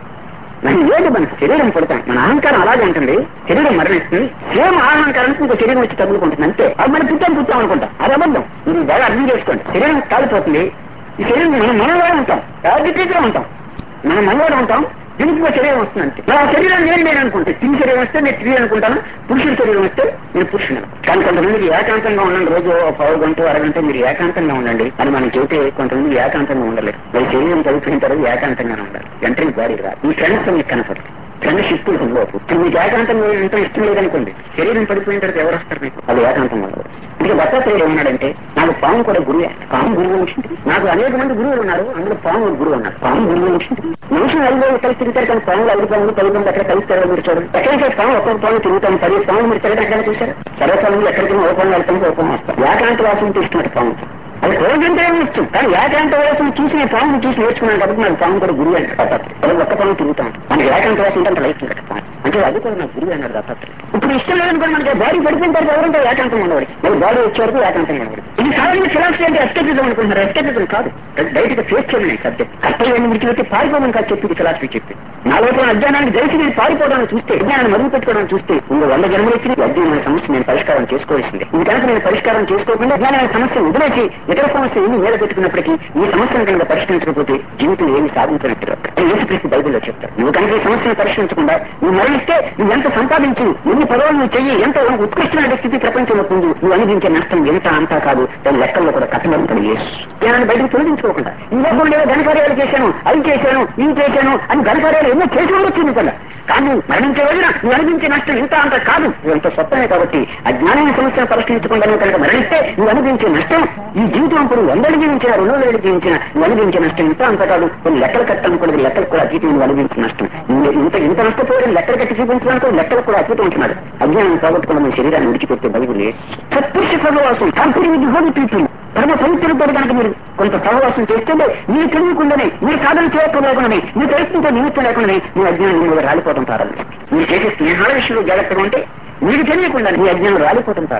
మన ఏది మన శరీరం పుడతాం మన అహంకారం అలాగే ఉంటుంది శరీరం మరణిస్తుంది సేమ్ అహంకారానికి ఇంకో శరీరం వచ్చి తగులుకుంటుంది అంతే అది మనం పుట్టాం పుట్టాం అనుకుంటాం అది అబద్ధం ఇది బాగా అర్థం చేసుకోండి శరీరం కాలిపోతుంది ఈ శరీరం మనం మనవాడే ఉంటాం యాజిటీగా ఉంటాం మనం మనవాడే ఉంటాం దీనికి ఇంకో శరీరం వస్తుంది అంతే నా శరీరం నేను నేను అనుకుంటే తిని శరీరం వస్తే నేను తిరిగి అనుకుంటాను పురుషుడి శరీరం వస్తే నేను పురుషుని కానీ కొంతమందికి ఏకాంతంగా ఉండండి రోజు ఒక పావు గంట అరగంట మీరు ఏకాంతంగా ఉండండి అని మనం చెబితే కొంతమంది ఏకాంతంగా ఉండలేదు వాళ్ళ శరీరం కలిపిన తర్వాత ఏకాంతంగానే ఉండాలి వెంటనే బాడీ రాదు ఈ ఫ్రెండ్స్ మీకు కనపడదు ఫ్రెండ్షిప్ లోపు ఇప్పుడు మీకు ఏకాంతం ఎంత ఇష్టం లేదనుకోండి శరీరం పడిపోయిన తర్వాత ఎవరు వస్తారు మీకు అది ఏకాంతం ఉండదు ఇంకా దత్తాత్రేయుడు ఏమన్నాడంటే నాకు పాము కూడా గురువే పాము గురువు వచ్చింది నాకు అనేక మంది గురువులు ఉన్నారు అందులో పాము ఒక గురువు ఉన్నారు పాము గురువు వచ్చింది మనుషులు ఐదు కలిసి తిరుగుతారు కానీ పాములు ఐదు పాములు పది మంది ఎక్కడ కలిస్తారో మీరు చూడండి ఎక్కడికి పాము ఒక్కొక్క పాము తిరుగుతాను పది పాములు మీరు తిరగడం ఎక్కడ చూశారు సర్వకాలం ఎక్కడికి ఒక పాము వెళ్తాం ఒక పాము వస్తాం ఏకాంత వాసం ఇస్తున్నట్టు పాము అది రోజంటే ఏమి ఇష్టం కానీ ఏకాంత వాసం చూసి నేను పాము చూసి నేర్చుకున్నాను కాబట్టి నాకు పాము కూడా గురువు అంటారు దత్తాత్రేయుడు ఒక్క పాము తిరుగుతాం మనకి ఏకాంత వాసం అంటే లైఫ్ కదా పాము అంటే అది కూడా నాకు గురువు అన్నాడు దత్తాత్రేయుడు ఇప్పుడు ఇష్టం లేదనుకోండి మనకి బాడీ పడిపోయిన తర్వాత ఎవరంటే ఏకాంతం ఉండవాలి మరి బాడీ వచ్చే వరకు ఏకాంతం ఉండవాలి ఇది సాధారణ ఫిలాసఫీ అంటే ఎస్కెటిజం అనుకుంటున్నారు ఎస్కెటిజం కాదు బయటకు ఫేస్ చేయలేదు సబ్జెక్ట్ కర్తవ్యాన్ని విడిచిపెట్టి పారిపోవడం కాదు చెప్పింది ఫిలాసఫీ చెప్పి నా లోపల అజ్ఞానానికి తెలిసి నేను పారిపోవడానికి చూస్తే అజ్ఞానాన్ని మొదలు పెట్టుకోవడం చూస్తే ఇంకో వంద జన్మలు ఇచ్చి అజ్ఞానమైన సమస్య నేను పరిష్కారం చేసుకోవాల్సిందే ఇది కనుక నేను పరిష్కారం చేసుకోకుండా అజ్ఞానమైన సమస్య వదిలేసి ఇతర సమస్య ఎన్ని మీద పెట్టుకున్నప్పటికీ ఈ సమస్యను కనుక పరిష్కరించకపోతే జీవితం ఏమి సాధించినట్టు యేసుక్రీస్తు బైబిల్లో చెప్తారు నువ్వు కనుక ఈ సమస్యను పరిష్కరించకుండా నువ్వు మరణిస్తే నువ్వు ఎంత సంపాదించు ఎన్ని పదవులు నువ్వు చెయ్యి ఎంత ఉత్కృష్టమైన స్థితి ప్రపంచంలో పొందు నువ్వు అనుభవించే నష్టం ఎంత అంతా కాదు దాని లెక్కల్లో కూడా కట్టబడుతుంది యేసు నేను బయటకు తొలగించుకోకుండా ఈ లోపల నేను ఘనకార్యాలు చేశాను అవి చేశాను ఇవి చేశాను అని ఘనకార్యాలు ఎన్నో చేసి ఉండొచ్చు నీ కల్లా కానీ మరణించే రోజున నువ్వు అనుభవించే నష్టం ఇంత అంత కాదు నువ్వు ఎంత స్వప్నమే కాబట్టి అజ్ఞానమైన సమస్యను పరిష్కరించకుండా నువ్వు కనుక మరణిస్తే నువ్వు అనుభవించే నష్టం ఈ జీవితం అప్పుడు వందలు జీవించిన రెండు వేలు జీవించిన నువ్వు అనుభవించే నష్టం ఇంత అంత కాదు కొన్ని లెక్కలు కట్టనుకున్నది లెక్కలు కూడా అతీతం నువ్వు అనుభవించే నష్టం నువ్వు ఇంత ఇంత నష్టపోయాడు లెక్కలు కట్టి చూపించడానికి లెక్కలు కూడా అతీతం ఉంటున్నాడు అజ్ఞానం పోగొట్టుకున్న మీ శరీరాన్ని విడిచిపెట్టే బైబుల్ సత్పురుష సహవాసం కంపెనీ విత్ హోలీ పీపుల్ పరమ పవిత్రులతో కనుక మీరు కొంత సహవాసం చేస్తుంటే మీరు తెలియకుండానే మీరు సాధన చేయకపోలేకుండానే మీరు ప్రయత్నంతో నిమిత్తం లేకుండానే మీ అజ్ఞానం మీద రాలిపోవడం ప్రారంభిస్తుంది మీరు చేసే స్నేహాల విషయంలో జాగ్రత్తగా ఉంటే మీకు తెలియకుండా మీ అజ్ఞానం రాలిపోవడం ప్రారంభిస్తుంది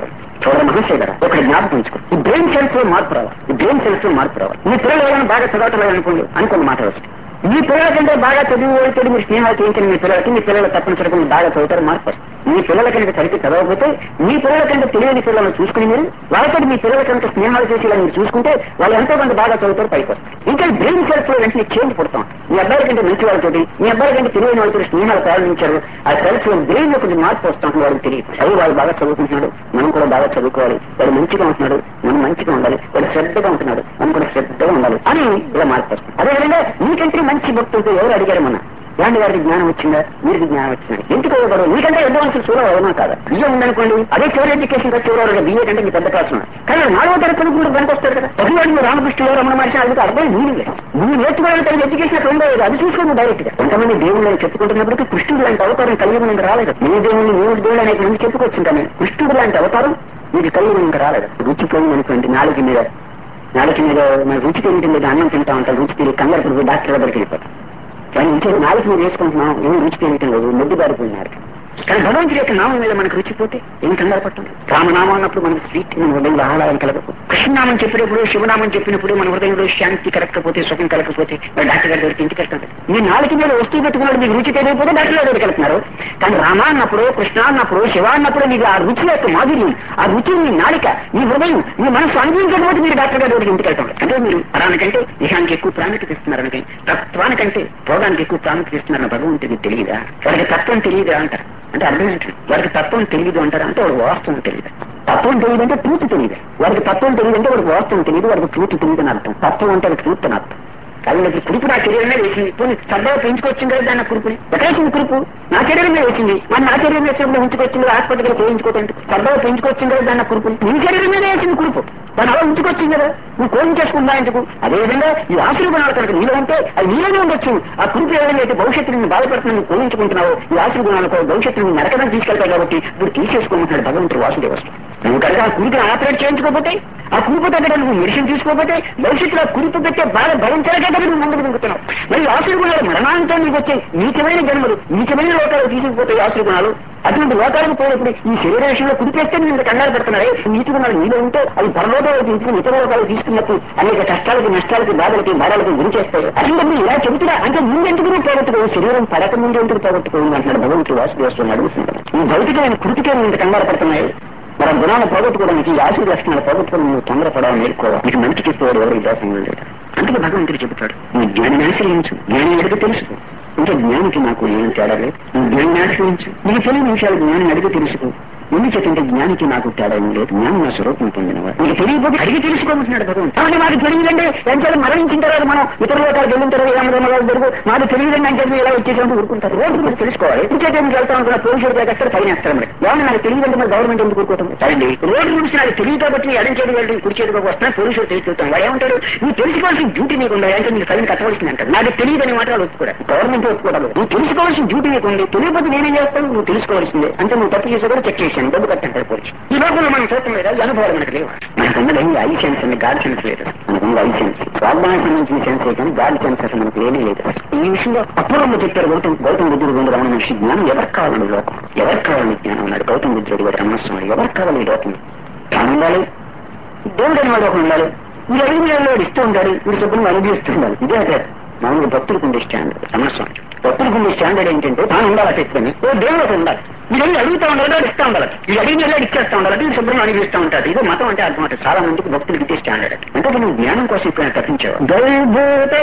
చూడ మహర్షి గారు ఒక జ్ఞాపకం ఉంచుకో ఈ బ్రెయిన్ సెల్స్ లో మార్పు రావాలి ఈ బ్రెయిన్ సెల్స్ లో మార్పు రావాలి మీ పిల్లలు ఏమైనా బాగా చదవట్లేదు అనుకోండి అనుకున్న మాట వస్తుంది మీ పిల్లల కంటే బాగా చదివి వెళ్తే మీరు స్నేహాలు చేయించిన మీ పిల్లలకి మీ పిల్లలు తప్పనిసరిగా మీరు బాగా చదువుతారు మార్పు వస్తుంది. మీ పిల్లల కనుక సరిగ్గా చదవకపోతే మీ పిల్లల కంటే తెలియని పిల్లలను చూసుకుని మీరు వాళ్ళతో మీ పిల్లల కనుక స్నేహాలు చేసి ఇలా మీరు చూసుకుంటే వాళ్ళు ఎంతో కొంత బాగా చదువుతారు పైకి వస్తారు ఇంకా బ్రెయిన్ సెల్స్ లో వెంటనే చేంజ్ పుడతాం మీ అబ్బాయి కంటే మంచి వాళ్ళతోటి మీ అబ్బాయి కంటే తెలియని వాళ్ళతో స్నేహాలు ప్రారంభించారు ఆ సెల్స్ లో బ్రెయిన్ లో కొంచెం మార్పు వస్తాం వాళ్ళకి తెలియదు చదువు వాళ్ళు బాగా చదువుకుంటున్నాడు మనం కూడా బాగా చదువుకోవాలి వాడు మంచిగా ఉంటున్నాడు మనం మంచిగా ఉండాలి వాడు శ్రద్ధగా ఉంటున్నాడు మనం కూడా శ్రద్ధగా ఉండాలి అని ఇలా మార్పు వస్తుంది అదేవిధంగా మీకంటే మంచి భక్తులతో ఎవరు అడిగారు మన గాంధీ గారికి జ్ఞానం వచ్చిందా వీరికి జ్ఞానం వచ్చిందా ఎందుకు ఇవ్వబడవు నీకంటే అడ్వాన్సులు చూడ అవునా కాదా బియ్యం ఉందనుకోండి అదే చివరి ఎడ్యుకేషన్ వచ్చి చూడరు బియ్య కంటే మీ పెద్ద క్లాస్ ఉన్నారు కానీ నాలుగో తరగతి కూడా పనికి వస్తారు కదా ప్రతివాడు మీరు రామకృష్ణ రమణ మనిషి అది అర్థం నీరు లేదు నువ్వు నేర్చుకోవడానికి తన ఎడ్యుకేషన్ అట్లా ఉండదు అది చూసుకోండి డైరెక్ట్ గా కొంతమంది దేవుళ్ళు అని చెప్పుకుంటున్నప్పటికీ కృష్ణుడు లాంటి అవతారం కలిగి మనకి రాలేదు నీ దేవుళ్ళు నీవు దేవుడు అనేక మంది చెప్పుకొచ్చుంటాను కృష్ణుడు లాంటి అవతారం మీకు కలిగి మనకి రాలేదు రుచి పోయింది అనుకోండి నాలుగు మీద నాలుగు మీద మన రుచి తెలియటం లేదు అన్నం తింటా ఉంటాం రుచి తెలియదు కంగారు పడిపోయి డాక్టర్ దగ్గరికి వెళ్ళిపోతాం కానీ ఇంకే నాలుగు మీద వేసుకుంటున్నాం ఏం రుచి తెలియటం లేదు ముద్దు పారిపోయినారు కానీ భగవంతుడి యొక్క నామం మీద మనకు రుచి పోతే ఏం కంగారు పట్టండి రామనామం అన్నప్పుడు మనకు స్వీట్ మన హృదయంలో ఆహ్లాదం కలగదు కృష్ణనామం చెప్పినప్పుడు శివనామం చెప్పినప్పుడు మన హృదయంలో శాంతి కలగకపోతే సుఖం కలగకపోతే మరి డాక్టర్ గారి దగ్గరికి ఇంటికి వెళ్తాడు మీ నాలుగు మీద వస్తువు పెట్టుకున్నాడు మీకు రుచి తెలియకపోతే డాక్టర్ గారి దగ్గరికి వెళ్తున్నారు కానీ రామ అన్నప్పుడు కృష్ణ అన్నప్పుడు శివ అన్నప్పుడు మీకు ఆ రుచి యొక్క మాధుర్యం ఆ రుచి మీ నాలిక మీ హృదయం మీ మనసు అనుభవించకపోతే మీరు డాక్టర్ గారి దగ్గరికి ఇంటికి వెళ్తాం అంటే మీరు ప్రాణానికంటే దేహానికి ఎక్కువ ప్రాముఖ్యత ఇస్తున్నారు అనగా తత్వానికంటే భోగానికి ఎక్కువ ప్రాముఖ్యత ఇస్తున్నారని భగవంతుడికి తెలియదా వాడికి తత్వం తెలియదా అంటారు అంటే అర్థం ఏంటి వాడికి తత్వం తెలియదు అంటారు అంటే వాడికి వాస్తవం తెలియదు తత్వం తెలియదు అంటే ట్రూత్ తెలియదు వాడికి తత్వం తెలియదు అంటే వాడికి వాస్తవం తెలియదు వాడికి ట్రూత్ తెలియదు అని అర్థం తత్వం అంటే ట్రూత్ అని అర్థం కాబట్టి కురుపు నా శరీరమే వేసింది పోనీ సరదాగా పెంచుకొచ్చింది కదా దాన్ని కురుపుని ఎక్కడేసింది కురుపు నా శరీరమే వేసింది మరి నా శరీరం వేసినప్పుడు ఉంచుకొచ్చింది హాస్పిటల్కి చేయించుకోవటం సరదాగా పెంచుకొచ్చింది కదా దాన్ని కురుపుని నీ శరీరం మీద వేసింది కురుపు దాని అలా ఉంచుకొచ్చింది కదా నువ్వు కోరిక చేసుకుందా ఎందుకు అదేవిధంగా ఈ ఆశీర్గుణాలు కనుక నీలో ఉంటే అది నీలోనే ఉండొచ్చు ఆ కురుపు ఏదైనా అయితే భవిష్యత్తు నేను బాధపడుతున్నా నువ్వు కోరించుకుంటున్నావు ఈ ఆశీర్గుణాలకు భవిష్యత్తుని నరకడానికి తీసుకెళ్తాయి కాబట్టి ఇప్పుడు తీసేసుకోమంటున్నాడు భగవంతుడు వాసుదేవస్తు నువ్వు కనుక ఆ కురిపిని ఆపరేట్ చేయించుకోకపోతే ఆ కురుపు దగ్గర నువ్వు మెడిసిన్ తీసుకోకపోతే భవిష్యత్తులో ఆ కురుపు పెట్టే బాధ భరించలేక కదా నువ్వు ముందుకు దిగుతున్నావు మరి ఆశీర్గుణాలు మరణాంతం నీకు వచ్చే నీచమైన జన్మలు నీచమైన లోకాలు తీసుకుపోతాయి ఆశీర్గుణాలు అటువంటి లోకాలకు పోయినప్పుడు ఈ శరీర విషయంలో కుడిపేస్తే నేను ఇంత కంగారు పెడుతున్నాయి నీతి గుణాలు నీలో ఉంటే అవి పరలోకాలకు తీసుకుని ఇతర లోకాలు తీసుకున్నప్పుడు అనేక కష్టాలకి నష్టాలకి బాధలకి బాధలకు గురి చేస్తాయి అసలు మీరు ఇలా చెబుతున్నా అంటే ముందెందుకు నువ్వు పోగొట్టుకోవు శరీరం పడక ముందు ఎందుకు పోగొట్టుకోవు అంటున్నాడు భగవంతుడు వాసుదేవస్వామి అడుగుతున్నాడు ఈ భౌతికమైన కృతికే నువ్వు ఇంత కంగారు పడుతున్నాయి మరి ఆ గుణాలు పోగొట్టుకోవడానికి ఈ ఆశీర్ లక్షణాలు పోగొట్టుకోవడం నువ్వు తొందరపడాలని నేర్చుకోవాలి నీకు మంచి చెప్పేవాడు ఎవరు ఈ దోషం లేదు అందుకే భగవంతుడు చెబుతాడు నీ జ్ఞానిని ఆశ్రయించు జ్ఞాని అడిగి తెలుసుకో ఇంకా జ్ఞానికి నాకు ఏం తేడా లేదు నువ్వు జ్ఞానిని ఆశ్రయించు నీకు తెలియని విషయాలు జ్ఞానిని అడిగి తెలుసుకో ముందు చెప్పింటే జ్ఞానికి నాకు తేడా ఏం లేదు జ్ఞానం నా స్వరూపం పొందినవాడు నీకు తెలియకపోతే అడిగి తెలుసుకోమంటున్నాడు భగవంతుడు కాబట్టి మాకు తెలియదంటే ఎంతో మరణించిన తర్వాత మనం ఇతర లోకాలకు వెళ్ళిన తర్వాత ఏమో జరుగు మాకు తెలియదండి అని చెప్పి ఇలా వచ్చేసి ఊరుకుంటారు రోజు మీరు తెలుసుకోవాలి ఇంకేట ఎందుకు వెళ్తాం అనుకున్న పోలీసులు దగ్గర పైన వేస్తారు మరి ఏమన్నా నాకు తెలియదంటే మరి గవర్నమెంట్ ఎందుకు ఊరుకోవటం సరేండి రోడ్డు నుంచి నాకు తెలియదు కాబట్టి ఎడం చేతి వెళ్ళి కుడి చేతికి వస్తున్నా పోలీసులు తెలుసుకుంటాం వాడు ఏమంటారు నువ్వు తెలుసుకోవాల్సిన డ్యూటీ నీకు ఉండాలి అంటే నీకు ఫైన్ కట్టవలసింది అంటారు నాకు తెలియదని మాట వాళ్ళు ఒప్పుకోరా గవర్నమెంట్ ఒప్పుకోవడం నువ్వు తెలుసుకోవాల్సిన డ్యూటీ నీకు ఉంది తెలియకపోతే నేనేం చేస్తాను నువ్వు తెలుసుకోవాల్సిందే అంటే నువ్వు తప్పు చేసే కూడా చెక్ చేశాను డబ్బు కట్టంటారు పోలీసు ఈ లోపల మనం చూడటం లేదా ఈ అనుభవాలు మనకు లేవు మనకున్నది ఏమి ఐ సెన్స్ అండి గాడ్ సెన్స్ లేదు మనకున్న ఐ సెన్స్ వాగ్దానానికి సంబంధించిన సెన్స్ కానీ గాడ్ సెన్స్ అసలు మనకు లేనే లేదు ఈ విషయంలో అపూర్వంగా చెప్పారు గౌతమ్ గౌతమ బుద్ధుడు రెండు రమణ మనిషి జ్ఞానం ఎవరికి కావాలండి లోకం ఎవరికి కావాలని జ్ఞానం ఉన్నాడు గౌతమ బుద్ధుడు వారి రమణస్వామి ఎవరికి కావాలి ఈ లోకం తాను ఉండాలి దేవుడు అనేవాడు ఒక ఉండాలి వీడు అడిగిన వాడు ఇస్తూ ఉంటాడు వీడు శుభ్రంగా అనుభవిస్తూ ఉండాలి ఇదే అదే మామూలుగా భక్తులకు ఉండే స్టాండర్డ్ రమణస్వామి భక్తులకు ఉండే స్టాండర్డ్ ఏంటంటే తాను ఉండాలి చెప్తాను ఓ దేవుడు ఒకడు ఉండాలి వీడు వెళ్ళి అడుగుతూ ఉండాలి వాడు ఇస్తూ ఉండాలి వీడు అడిగిన వెళ్ళి ఇచ్చేస్తూ ఉండాలి వీడు శుభ్రంగా అనుభవిస్తూ ఉంటాడు ఇదే మతం అంటే అర్థం అంటే చాలా మందికి భక్తులకు ఇచ్చే స్టాండర్డ్ అంటే నువ్వు జ్ఞానం కోసం ఇప్పుడు తప్పించావు దైవూత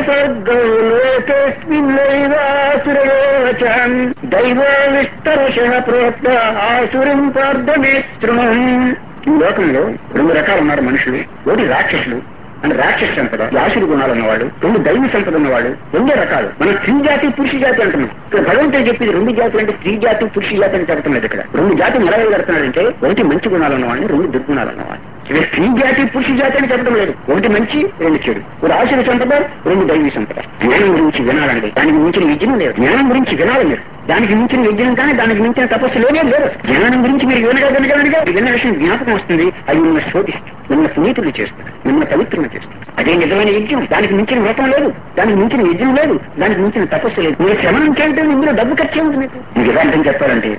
సర్గౌలోకేస్మిన్ దైవ విస్తరశ ప్రోక్త ఆసురం పార్థమే శృణం ఈ లోకంలో రెండు రకాలు ఉన్నారు మనుషులు ఒకటి రాక్షసులు అంటే రాక్షస సంపద ఆశుడు గుణాలు ఉన్నవాడు రెండు దైవ సంపద ఉన్నవాడు రెండే రకాలు మనం స్త్రీ జాతి పురుష జాతి అంటున్నాం ఇక్కడ భగవంతుడు చెప్పింది రెండు జాతులు అంటే స్త్రీ జాతి పురుష జాతి అని చెప్పడం లేదు ఇక్కడ రెండు జాతిని ఎలా కడుతున్నాడంటే ఒకటి మంచి గుణాలు ఉన్నవాడిని రెండు దుర్గుణాలు ఉన్నవాడిని ఇక్కడ స్త్రీ జాతి పురుష జాతి అని చెప్పడం లేదు ఒకటి మంచి రెండు చెడు ఒక ఆశుడు సంపద రెండు దైవీ సంపద జ్ఞానం గురించి వినాలండి దానికి మించిన విద్యను లేదు జ్ఞానం గురించి వినాలి మీరు దానికి మించిన విద్యను కానీ దానికి మించిన తపస్సు లేనే లేదు జ్ఞానం గురించి మీరు వినగా వినగా వినగా విన్న విషయం జ్ఞాపకం వస్తుంది అది మిమ్మల్ని శోధిస్తుంది మిమ్మల్ని పునీతులు చేస్తుంది మిమ్మల్ని పవిత్రులు చేస్తుంది అదే నిజమైన యజ్ఞం దానికి మించిన వ్రతం లేదు దానికి మించిన యజ్ఞం లేదు దానికి మించిన తపస్సు లేదు మీరు శ్రమ నుంచి అంటే ఇందులో డబ్బు ఖర్చు ఉంది మీకు మీకు యథార్థం చెప్పాలంటే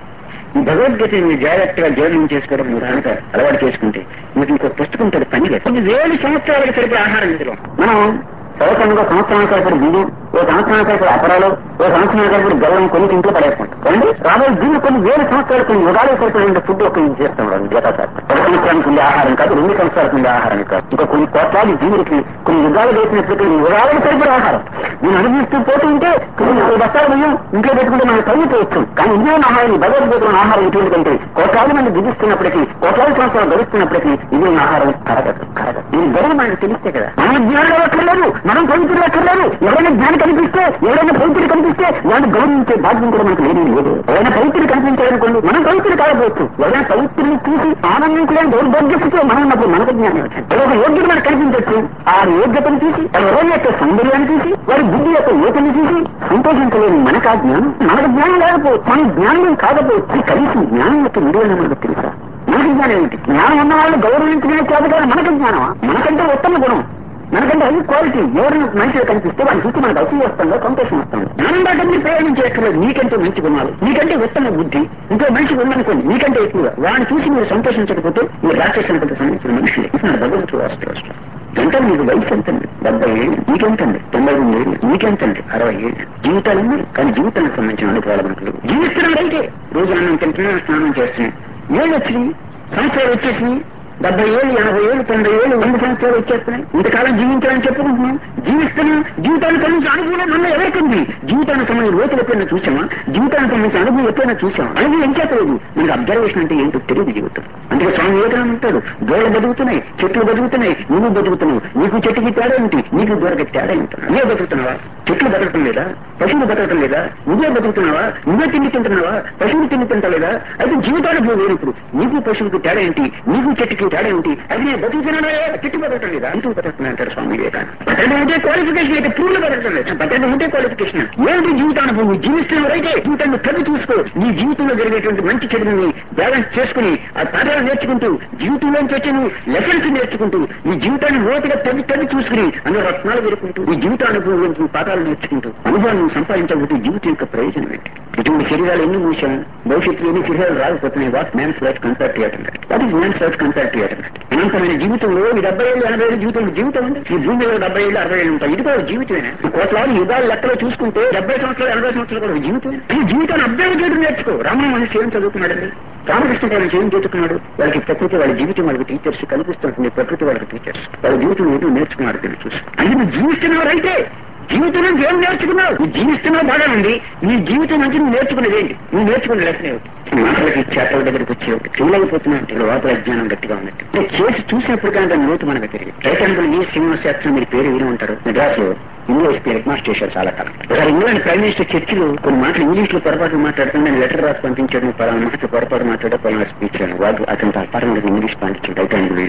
ఈ భగవద్గీతని మీరు జాగ్రత్తగా జీవనం చేసుకోవడం మీరు కనుక అలవాటు చేసుకుంటే మీకు ఇంకో పుస్తకం తోటి పని లేదు కొన్ని వేల సంవత్సరాలకు సరిపడే ఆహారం ఇందులో మనం చదువుకుండా సంవత్సరానికి సరిపడి బియ్యం ఓ సంవత్సరానికి సరిపడి అపరాలు ఓ సంవత్సరానికి సరిపడి గౌరవం కొన్ని ఇంట్లో పడేసుకుంటాం అండి రాబోయే దీన్ని కొన్ని వేల సంవత్సరాలు కొన్ని యుగాలకు సరిపడే ఫుడ్ ఒక ఇది చేస్తాం గీతాశాస్త్రం ఒక సంవత్సరానికి ఉండే ఆహారం కాదు రెండు సంవత్సరాలకు ఉండే ఆహారం కాదు ఇంకా కొన్ని కోట్లాది జీవులకి కొన్ని యుగాలు వేసినప్పుడు కొన్ని యుగాలకు సరిపడే ఆహారం నేను అనుభవిస్తూ పోతూ ఉంటే కొన్ని నలభై బస్తాలు బియ్యం ఇంట్లో పెట్టుకుంటే మనం తగ్గిపోవచ్చు కానీ ఇందులో ఆహారం భగవద్గీతలో ఆహారం ఎటువంటిదంటే కోట్లాది మంది దిగిస్తున్నప్పటికీ కోట్లాది సంవత్సరాలు గడుస్తున్నప్పటికీ ఇది ఆహారం కరగదు కరగదు దీని గడువు మనకు తెలిస్తే కదా మన జ్ఞానం అక్కర్లేదు మనం పవిత్రులు అక్కర్లేదు ఎవరైనా జ్ఞానం కనిపిస్తే ఎవరైనా పవిత్రుడు కనిపిస్తే వాళ్ళని గౌరవించే బాధ్యత కూడా మనకు లేదు లేదు ఎవరైనా పవిత్రుడు కనిపించారనుకోండి మనం పవిత్రుడు కాకపోవచ్చు ఎవరైనా పవిత్రుని చూసి ఆనందించలేని దౌర్భాగ్యస్థితిలో మనం ఉన్నప్పుడు మనకు జ్ఞానం వచ్చింది ఏదో ఒక యోగ్యుడు మనకు కనిపించవచ్చు ఆ యోగ్యతను చూసి వారి హృదయం యొక్క సౌందర్యాన్ని చూసి వారి బుద్ధి యొక్క యోతని చూసి సంతోషించలేని మనకు ఆ జ్ఞానం మనకు జ్ఞానం లేకపోవచ్చు మన జ్ఞానం కాకపోవచ్చు కనీసం జ్ఞానం యొక్క విలువలు మనకు తెలుసా మనకి జ్ఞానం ఏంటి జ్ఞానం ఉన్న వాళ్ళు గౌరవించడమే చేత కాదు మనకి జ్ఞానమా మనకంటే ఉత్తమ గుణం మనకంటే హై క్వాలిటీ ఎవరిని మంచిగా కనిపిస్తే వాళ్ళని చూసి మనకు అసలు వస్తుందో సంతోషం వస్తుంది జ్ఞానం దాకా మీరు ప్రయోగం చేయక్కర్లేదు నీకంటే మంచి గుణాలు నీకంటే ఉత్తమ బుద్ధి ఇంకో మనిషి ఉందనుకోండి నీకంటే ఎక్కువ వాడిని చూసి మీరు సంతోషించకపోతే మీరు రాక్షసులకు సంబంధించిన మనుషులు భగవంతుడు వస్తారు గంటలు మీకు వయసు ఎంతండి డెబ్బై ఏళ్ళు నీకెంతండి తొంభై రెండు ఏళ్ళు నీకెంతండి అరవై ఏళ్ళు జీవితాలు ఉన్నాయి కానీ జీవితానికి సంబంధించిన అనుభవాలు మనకు లేవు. జీవిస్తున్నాడు అయితే రోజు అన్నం తింటున్నా స్నానం చేస్తున్నాయి ఏళ్ళు వచ్చినాయి సంవత్సరాలు వచ్చేసి డెబ్బై ఏళ్ళు ఎనభై ఏళ్ళు తొంభై ఏళ్ళు వంద సంవత్సరాలు వచ్చేస్తున్నాయి ఇంతకాలం జీవించాలని చెప్పుకుంటున్నాం జీవిస్తున్నాం జీవితానికి సంబంధించిన అనుభవం మన ఎవరికి ఉంది జీవితానికి సంబంధించిన లోతులు ఎప్పుడైనా చూసామా జీవితానికి సంబంధించిన అనుభవం ఎప్పుడైనా చూసామా అనుభవం ఏం చేతలేదు మనకి అబ్జర్వేషన్ అంటే ఏంటో తెలియదు జీవితం అందుకే స్వామి వివేకానంద ఉంటాడు గోడ బతుకుతున్నాయి చెట్లు బతుకుతున్నాయి నువ్వు బతుకుతున్నావు నీకు చెట్టుకి తేడా ఏంటి నీకు దూరకి తేడా ఏంటి నువ్వే బతుకుతున్నావా చెట్లు బతకటం లేదా పశువులు బతకటం లేదా నువ్వే బతుకుతున్నావా నువ్వే తిండి తింటున్నావా పశువులు తిండి తింటలేదా అయితే జీవితానికి వేరు ఇప్పుడు నీకు పశువులకు తేడా ఏంటి నీకు చెట్టుకి తేడా ఏంటి అది నేను బతుకుతున్నానా చెట్టు బతకటం లేదా అంటూ బతుకుతున్నా అంటారు స్వామి వివేకానంద బతకడం ఉంటే క్వాలిఫికేషన్ అయితే పూర్లు బతకటం లేదు బతకడం ఉంటే క్వాలిఫికేషన్ ఏంటి జీవితానుభవం జీవిస్తున్నావు అయితే జీవితాన్ని కవి చూసుకో నీ జీవితంలో జరిగేటువంటి మంచి చెడుని బ్యాలెన్స్ చేసుకుని ఆ పాఠాలు నేర్చుకుంటూ జీవితంలోంచి వచ్చి నువ్వు లెసన్స్ నేర్చుకుంటూ నీ జీవితాన్ని లోతుగా తవ్వి తవ్వి చూసుకుని అందులో రత్నాలు పెరుకుంటూ నీ జీవితానుభవం గురించి నువ్వు పాఠాలు నేర్చుకుంటూ అనుభవాన్ని సంపాదించకపోతే జీవితం యొక్క ప్రయోజనం ఏంటి ఇటువంటి శరీరాలు ఎన్ని మూసాం భవిష్యత్తులో ఎన్ని శరీరాలు రాకపోతున్నాయి what man's life compare to attend what is man's life compare to attend అనంతమైన జీవితంలో ఈ డెబ్బై ఏళ్ళు ఎనభై ఏళ్ళు జీవితం జీవితం ఉంది ఈ భూమిలో డెబ్బై ఏళ్ళు అరవై ఏళ్ళు ఉంటాయి ఇది కూడా జీవితమేనా కోట్లాది యుగాలు లెక్కలో చూసుకుంటే డెబ్బై సంవత్సరాలు ఎనభై సంవత్సరాలు కూడా జీవితం ఈ జీవితాన్ని అభ్యర్థి చేయడం నేర్చుకో రామణ మనిషి ఏం చదువుతున్నాడండి రామకృష్ణ గారు ఏం చదువుకున్నాడు వాళ్ళకి ప్రకృతి వాళ్ళ జీవితం వాళ్ళకి టీచర్స్ కనిపిస్తుంటుంది ప్రకృతి వాళ్ళకి టీచర్స్ వాళ్ళ జీవితం ఏదో నేర్చుకున్నారు తెలుసు అది నువ్వు జీవిస్తున్నారు అయితే జీవితం నుంచి ఏం నేర్చుకున్నావు నువ్వు జీవిస్తున్నావు బాగా ఉంది నీ జీవితం నుంచి నువ్వు నేర్చుకునేది ఏంటి నువ్వు నేర్చుకునే లెసన్ ఏమిటి మాటలకి చేతల దగ్గరికి వచ్చేవి ఫీల్ అయిపోతున్నావు అంటే లోపల అజ్ఞానం గట్టిగా ఉన్నట్టు అంటే చేసి చూసినప్పుడు కానీ దాని లోతు మనకు తెలియదు రైతాంగులు ఈ శ్రీనివాస శాస్త్రం మీరు పేరు విని ఉంటారు మెడ్రాస్ లో ఇంగ్లీష్ హెడ్ మాస్టర్ చేశారు చాలా కాలం ఒకసారి ఇంగ్లాండ్ ప్రైమ్ మినిస్టర్ చర్చిలో కొన్ని మాటలు ఇంగ్లీష్ లో పొరపాటు మాట్లాడుతూ నేను లెటర్ రాసి పంపించాను పలానా మాటలు పొరపాటు మాట్లాడే పలానా స్పీచ్ అని వాడు అతను తప్పరం ఇంగ్లీష్ పంపించాడు రైతాంగులు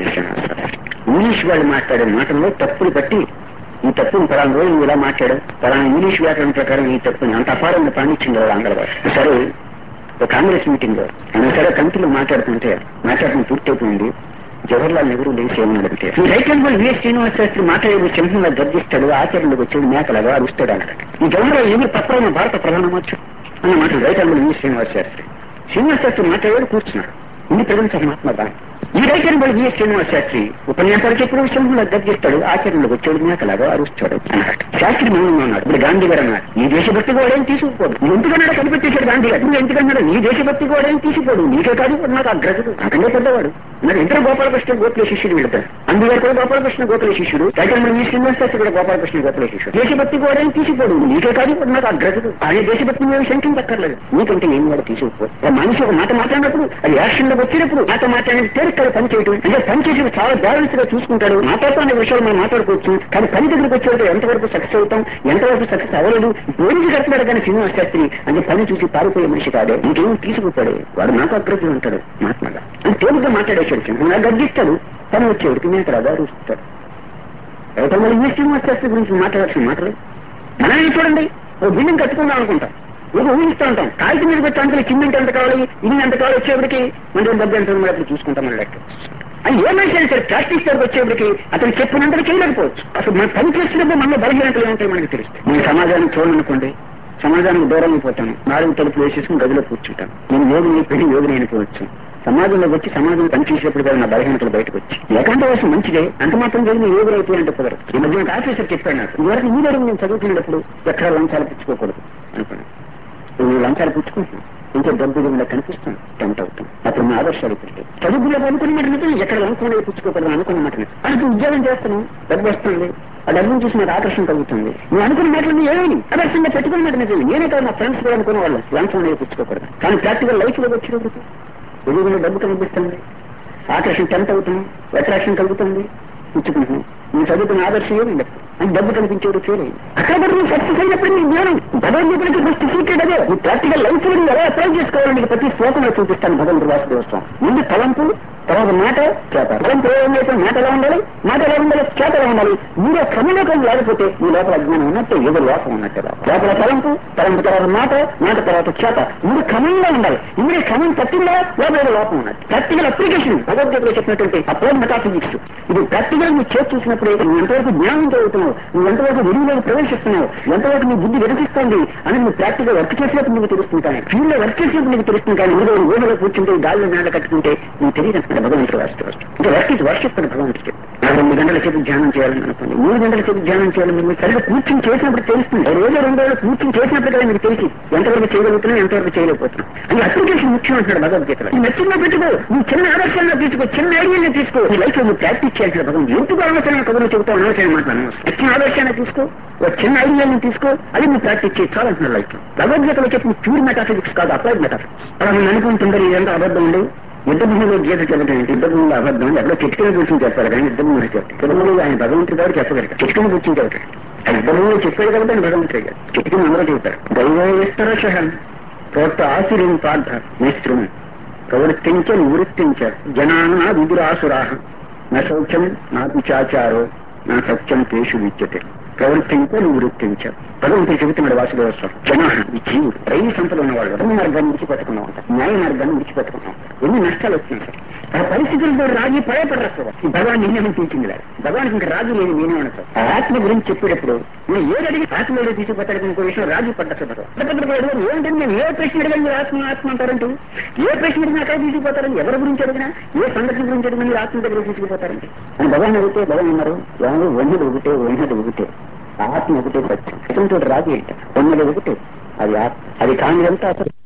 ఇంగ్లీష్ వాళ్ళు మాట్లాడే మాటల్లో తప్పులు బట్టి ఈ తప్పుని పలానా రోజు నువ్వు ఇలా మాట్లాడు పలానా ఇంగ్లీష్ వ్యాకరణ ప్రకారం ఈ తప్పుని అంత అపారంగా పాటించింది వాళ్ళు ఆంధ్ర భాష సరే ఒక కాంగ్రెస్ మీటింగ్ లో ఆయన సరే కంపెనీలో మాట్లాడుతుంటే మాట్లాడడం పూర్తయిపోయింది జవహర్లాల్ నెహ్రూ లేచి ఏమని అడిగితే ఈ రైట్ హ్యాండ్ వాళ్ళు విఎస్ శ్రీనివాస శాస్త్రి మాట్లాడే సింహంగా గర్జిస్తాడు ఆచరణలోకి వచ్చాడు మేకలాగా అరుస్తాడు అన్నాడు ఈ జవహర్లాల్ నెహ్రూ పత్రమైన భారత ప్రధానమంత్రి అన్న మాట right hand V S Srinivasa Sastri Srinivasa Sastri మాట్లాడాడు కూర్చున్నాడు ఇన్ని ప్రజెంట్ మహాత్మా గాంధీ ఈ రైట్ హ్యాండ్ వాళ్ళు విఎస్ శ్రీనివాస శాస్త్రి ఉపన్యాసాలు చెప్పిన సింహంగా గర్జిస్తాడు ఆచరణలోకి వచ్చాడు మేకలాగా అరుస్తాడు అన్నాడు శాస్త్రి మౌనంగా ఉన్నాడు ఇప్పుడు గాంధీ గారు అన్నారు నీ దేశభక్తి కూడా ఏం తీసుకుపోదు నువ్వు ఎందుకన్నాడు కనిపెట్టేశాడు గాంధీ గారు నువ్వు ఎందుకన్నాడు నీ దేశభక్తి కూడా ఏం తీసిపోడు నీకే కాదు ఇప్పుడు నాకు అగ్రజుడు నాకంటే పెద్దవాడు మరి ఇద్దరు గోపాలకృష్ణ గోకుల శిష్యుడు వెళ్తారు అందుగారు కూడా గోపాలకృష్ణ గోకుల శిష్యుడు రైతు ఈ శ్రీనివాస కూడా గోపాలకృష్ణ గోకుల శిష్యుడు దేశభక్తి కూడా ఏం తీసిపోడు నీకే కాదు ఇప్పుడు నాకు అగ్రజుడు ఆయన దేశభక్తి మేము శంకించక్కర్లేదు నీకంటే ఏం కూడా తీసిపో మనిషి ఒక మాట మాట్లాడినప్పుడు అది యాక్షన్ లోకి వచ్చినప్పుడు మాట మాట్లాడిన తేలికలు పని చేయటం అంటే పని చేసి చాలా బ్యాలెన్స్ గా చూసుకుంటాడు మాట్లాడుతూ అనే విషయాలు మనం మాట్లాడుకోవచ్చు కానీ పని దగ్గరికి వచ్చేటప్పుడు ఎంతవరకు సక్సెస్ అవుతాం ఎంతవరకు సక్సెస్ అవ్వలేదు పోలీసు కడుతున్నాడు కానీ శ్రీనివాస శాస్త్రి అంటే పని చూసి పారిపోయే మనిషి కాదే ఇంకేం తీసుకుపోతాడు వాడు నాకు అగ్రజుడు ఉంటాడు మహాత్మాగా అని తేలిగ్గా మాట్లాడేసాడు సింహంగా గర్జిస్తాడు పని వచ్చేవాడికి నేను అక్కడ అదారుస్తాడు అయితే మళ్ళీ ఈ శ్రీనివాస శాస్త్రి గురించి మాట్లాడాల్సిన మాటలు మనమే చూడండి ఓ బిల్డింగ్ కట్టుకుందాం అనుకుంటాం ఒక ఊహిస్తూ ఉంటాం కాగితం మీద వచ్చి అంతలో సిమెంట్ ఎంత కావాలి ఇన్ని ఎంత కావాలి వచ్చేప్పటికి మన డబ్బు ఎంత ఉంది అప్పుడు చూసుకుంటాం మన లెక్క అని ఏ మనిషి అయినా సరే ప్రాక్టీస్ దగ్గర వచ్చేప్పటికి అతను చెప్పినంతలో చేయలేకపోవచ్చు అసలు మనం పని చేస్తున్నప్పుడు మనలో బలహీనతలు ఏమంటాయి మనకి తెలుస్తుంది మన సమాజాన్ని చూడాలనుకోండి సమాజానికి దూరం అయిపోతాను నాలుగు తలుపులు వేసేసుకుని గదిలో కూర్చుంటాను నేను యోగిని అయిపోయి యోగిని అయిపోవచ్చు సమాజంలోకి వచ్చి సమాజం పనిచేసేప్పుడు కదా నా బలహీనతలు బయటకు వచ్చి ఏకాంత వయసు మంచిదే అంత మాత్రం జరిగిన యోగులు అయిపోయినట్టు కుదరదు ఈ మధ్య ఒక ఆఫీసర్ చెప్పాడు నాకు ఇదివరకు ఈ మేడం నేను చదువుతున్నప్పుడు ఎక్కడ లంచాలు పుచ్చుకోకూడదు అనుకున్నాను ఇప్పుడు నేను లంచాలు పుచ్చుకుంటున్నాను ఇంకా డబ్బు మీద కనిపిస్తాను టెంట్ అవుతాం అప్పుడు నా ఆదర్శాలు పెట్టాయి చదువులో అనుకున్నమాట నిజం ఎక్కడ లంచం పుచ్చుకోకూడదు అనుకున్నమాట నిజం అది ఉద్యోగం చేస్తాను డబ్బు వస్తుంది ఆ డబ్బును చూసి నాకు ఆకర్షణ కలుగుతుంది నువ్వు అనుకున్న మాటలు ఏమని ఆదర్శంగా పెట్టుకున్నమాట నిజం నేనే కాదు నా ఫ్రెండ్స్ కూడా అనుకునే వాళ్ళు లంచం అనేది పుచ్చుకోకూడదు కానీ ప్రాక్టికల్ లైఫ్ లో వచ్చినప్పుడు ఉద్యోగంలో డబ్బు కనిపిస్తుంది ఆకర్షణ టెంట్ అవుతుంది అట్రాక్షన్ కలుగుతుంది పుచ్చుకుంటున్నాం నువ్వు చదువుకున్న ఆదర్శం ఏమి ఉండదు అని డబ్బు కనిపించేది ఫెయిల్ అయింది అక్కడ కూడా నువ్వు సక్సెస్ అయినప్పుడు నీ జ్ఞానం భగవద్గీతకి ఫస్ట్ సీక్రెట్ అదే నీ ప్రాక్టికల్ లైఫ్ లో నువ్వు ఎలా అప్లై చేసుకోవాలని నీకు ప్రతి శ్లోకంలో చూపిస్తాను భగవంతుడు వాసుదేవస్వామి ముందు తలంపు తర్వాత మాట చేత తలంపు ఏమైతే మాట ఎలా ఉండాలి మాట ఎలా ఉండాలి చేత ఎలా ఉండాలి మీరు క్రమంలోకం లేకపోతే మీ లోపల అజ్ఞానం ఉన్నట్టే ఏదో లోపం ఉన్నట్టే లోపల తలంపు తలంపు తర్వాత మాట మాట తర్వాత చేత మీరు క్రమంలో ఉండాలి ఇందులో క్రమం తప్పిందా లోపల ఏదో లోపం ఉన్నట్టు ప్రాక్టికల్ అప్లికేషన్ భగవద్గీతలో చెప్పినటువంటి అప్లై మెటాఫిజిక్స్ ఇది ప్రాక్టికల్ నువ్వు చేసి చూసినప్పుడే నువ్వు ఎంతవరకు జ్ఞానం చదువుతున్నావు నువ్వు ఎంతవరకు వెలుగులోకి ప్రవేశిస్తున్నావు ఎంతవరకు నీ బుద్ధి వెలిగిస్తుంది అని నువ్వు ప్రాక్టికల్ వర్క్ చేసినప్పుడు నీకు తెలుస్తుంది కానీ ఫీల్డ్ లో వర్క్ చేసినప్పుడు నీకు తెలుస్తుంది కానీ ఏదో ఊహలో కూర్చుంటే గాల్లో నేల కట్టుకుంటే నీకు తెలియదు అనుకుంటే భగవంతుడు వాస్తు వస్తు ఇంకా వర్క్ ఇస్ వర్షిప్ అని భగవంతుడు చెప్పి నాకు రెండు గంటల సేపు ధ్యానం చేయాలని అనుకోండి మూడు గంటల సేపు ధ్యానం చేయాలని మీరు సరిగ్గా కూర్చుని చేసినప్పుడు తెలుస్తుంది రోజు రెండు రోజులు కూర్చుని చేసినప్పుడు కదా మీకు తెలిసి ఎంతవరకు చేయగలుగుతున్నాం ఎంతవరకు చేయలేకపోతున్నాం అని అప్లికేషన్ ముఖ్యం అంటున్నాడు భగవద్గీతలో ఈ నచ్చిందో పెట్టుకో నువ్వు చిన్న ఆదర్శంగా తీసుకో చిన్న ఐడియాలో తీసుకో ఈ లైఫ్ లో నువ్వు ప్రాక్టీస్ చేయాల్సిన భగవంతుడు ఎందుకు అనవసరమైన కబుర్లు చెబుతావు అనవసరమైన మాట్లాడను చిన్న ఆదర్శాన్ని తీసుకో ఒక చిన్న ఐడియాని తీసుకో అది నువ్వు ప్రాక్టీస్ చేసి చాలంటున్నాడు లైఫ్ లో భగవద్గీతలో చెప్పిన ప్యూర్ మెటాఫిజిక్స్ కాదు అప్లైడ్ మెటాఫిజిక్స్ అలా నేను అనుకుంటుంటే ఇదంతా అబద్ధం ఉండి యుద్ధ భూమిలో గీత చెప్పడం ఏంటి యుద్ధ భూమిలో అబద్ధం అంటే ఎక్కడో చిట్కన కూర్చొని చెప్పారు కానీ యుద్ధ భూమిలో చెప్పారు యుద్ధ భూమిలో ఆయన భగవంతుడు గారు చెప్పగలిగారు చిట్కన కూర్చొని చెబుతాడు ఆ యుద్ధ భూమిలో చెప్పాడు కాబట్టి ఆయన భగవంతుడు అయ్యారు చిట్కన అందరూ చెబుతారు దైవేస్తరశహం ప్రోక్త ఆశీర్యం పార్థ మిశ్రం ప్రవృత్తించ నివృత్తించ జనానా విదురాసురా నా శౌచం నా పిచాచారో నా సత్యం తేషు విద్యతే ప్రవృత్తించ నివృత్తించ భగవంతుడు చెబుతున్నాడు వాసుదేవస్వామి జన ఈ జీవుడు రైలు సంపద ఉన్నవాళ్ళు ధర్మ మార్గాన్ని విడిచిపెట్టుకున్నా ఉంటారు న్యాయ మార్గాన్ని విడిచిపెట్టుకున్నా ఉంటారు ఎన్ని నష్టాలు వచ్చినాయి సార్ ఆ పరిస్థితులతో రాజీ పడేపడరు సార్ ఈ భగవాన్ నిన్నే అనిపించింది లేదు భగవానికి ఇంకా రాజు లేని నేనే ఉన్నా సార్ ఆ ఆత్మ గురించి చెప్పేటప్పుడు నేను ఏది అడిగి ఆత్మ ఏదో తీసుకుపోతాడు ఇంకో విషయం రాజీ పడ్డా సార్ ఏంటంటే నేను ఏ ప్రశ్న అడిగినా మీరు ఆత్మ ఆత్మ అంటారంటే ఏ ప్రశ్న అడిగినా అక్కడ తీసుకుపోతారని ఎవరి గురించి అడిగినా ఏ సంఘటన గురించి అడిగినా మీరు ఆత్మ దగ్గర తీసుకుపోతారండి అని భగవాన్ అడిగితే భగవాన్ ఉన్నారు ఎవరు ఉన్నది ఒకటే ఉన్నది ఒకటే ఆత్మ ఒకటే సత్యం రాజు ఏంట ఉన్నది ఒకటే అది ఆత్మ అది కానిదంతా అసలు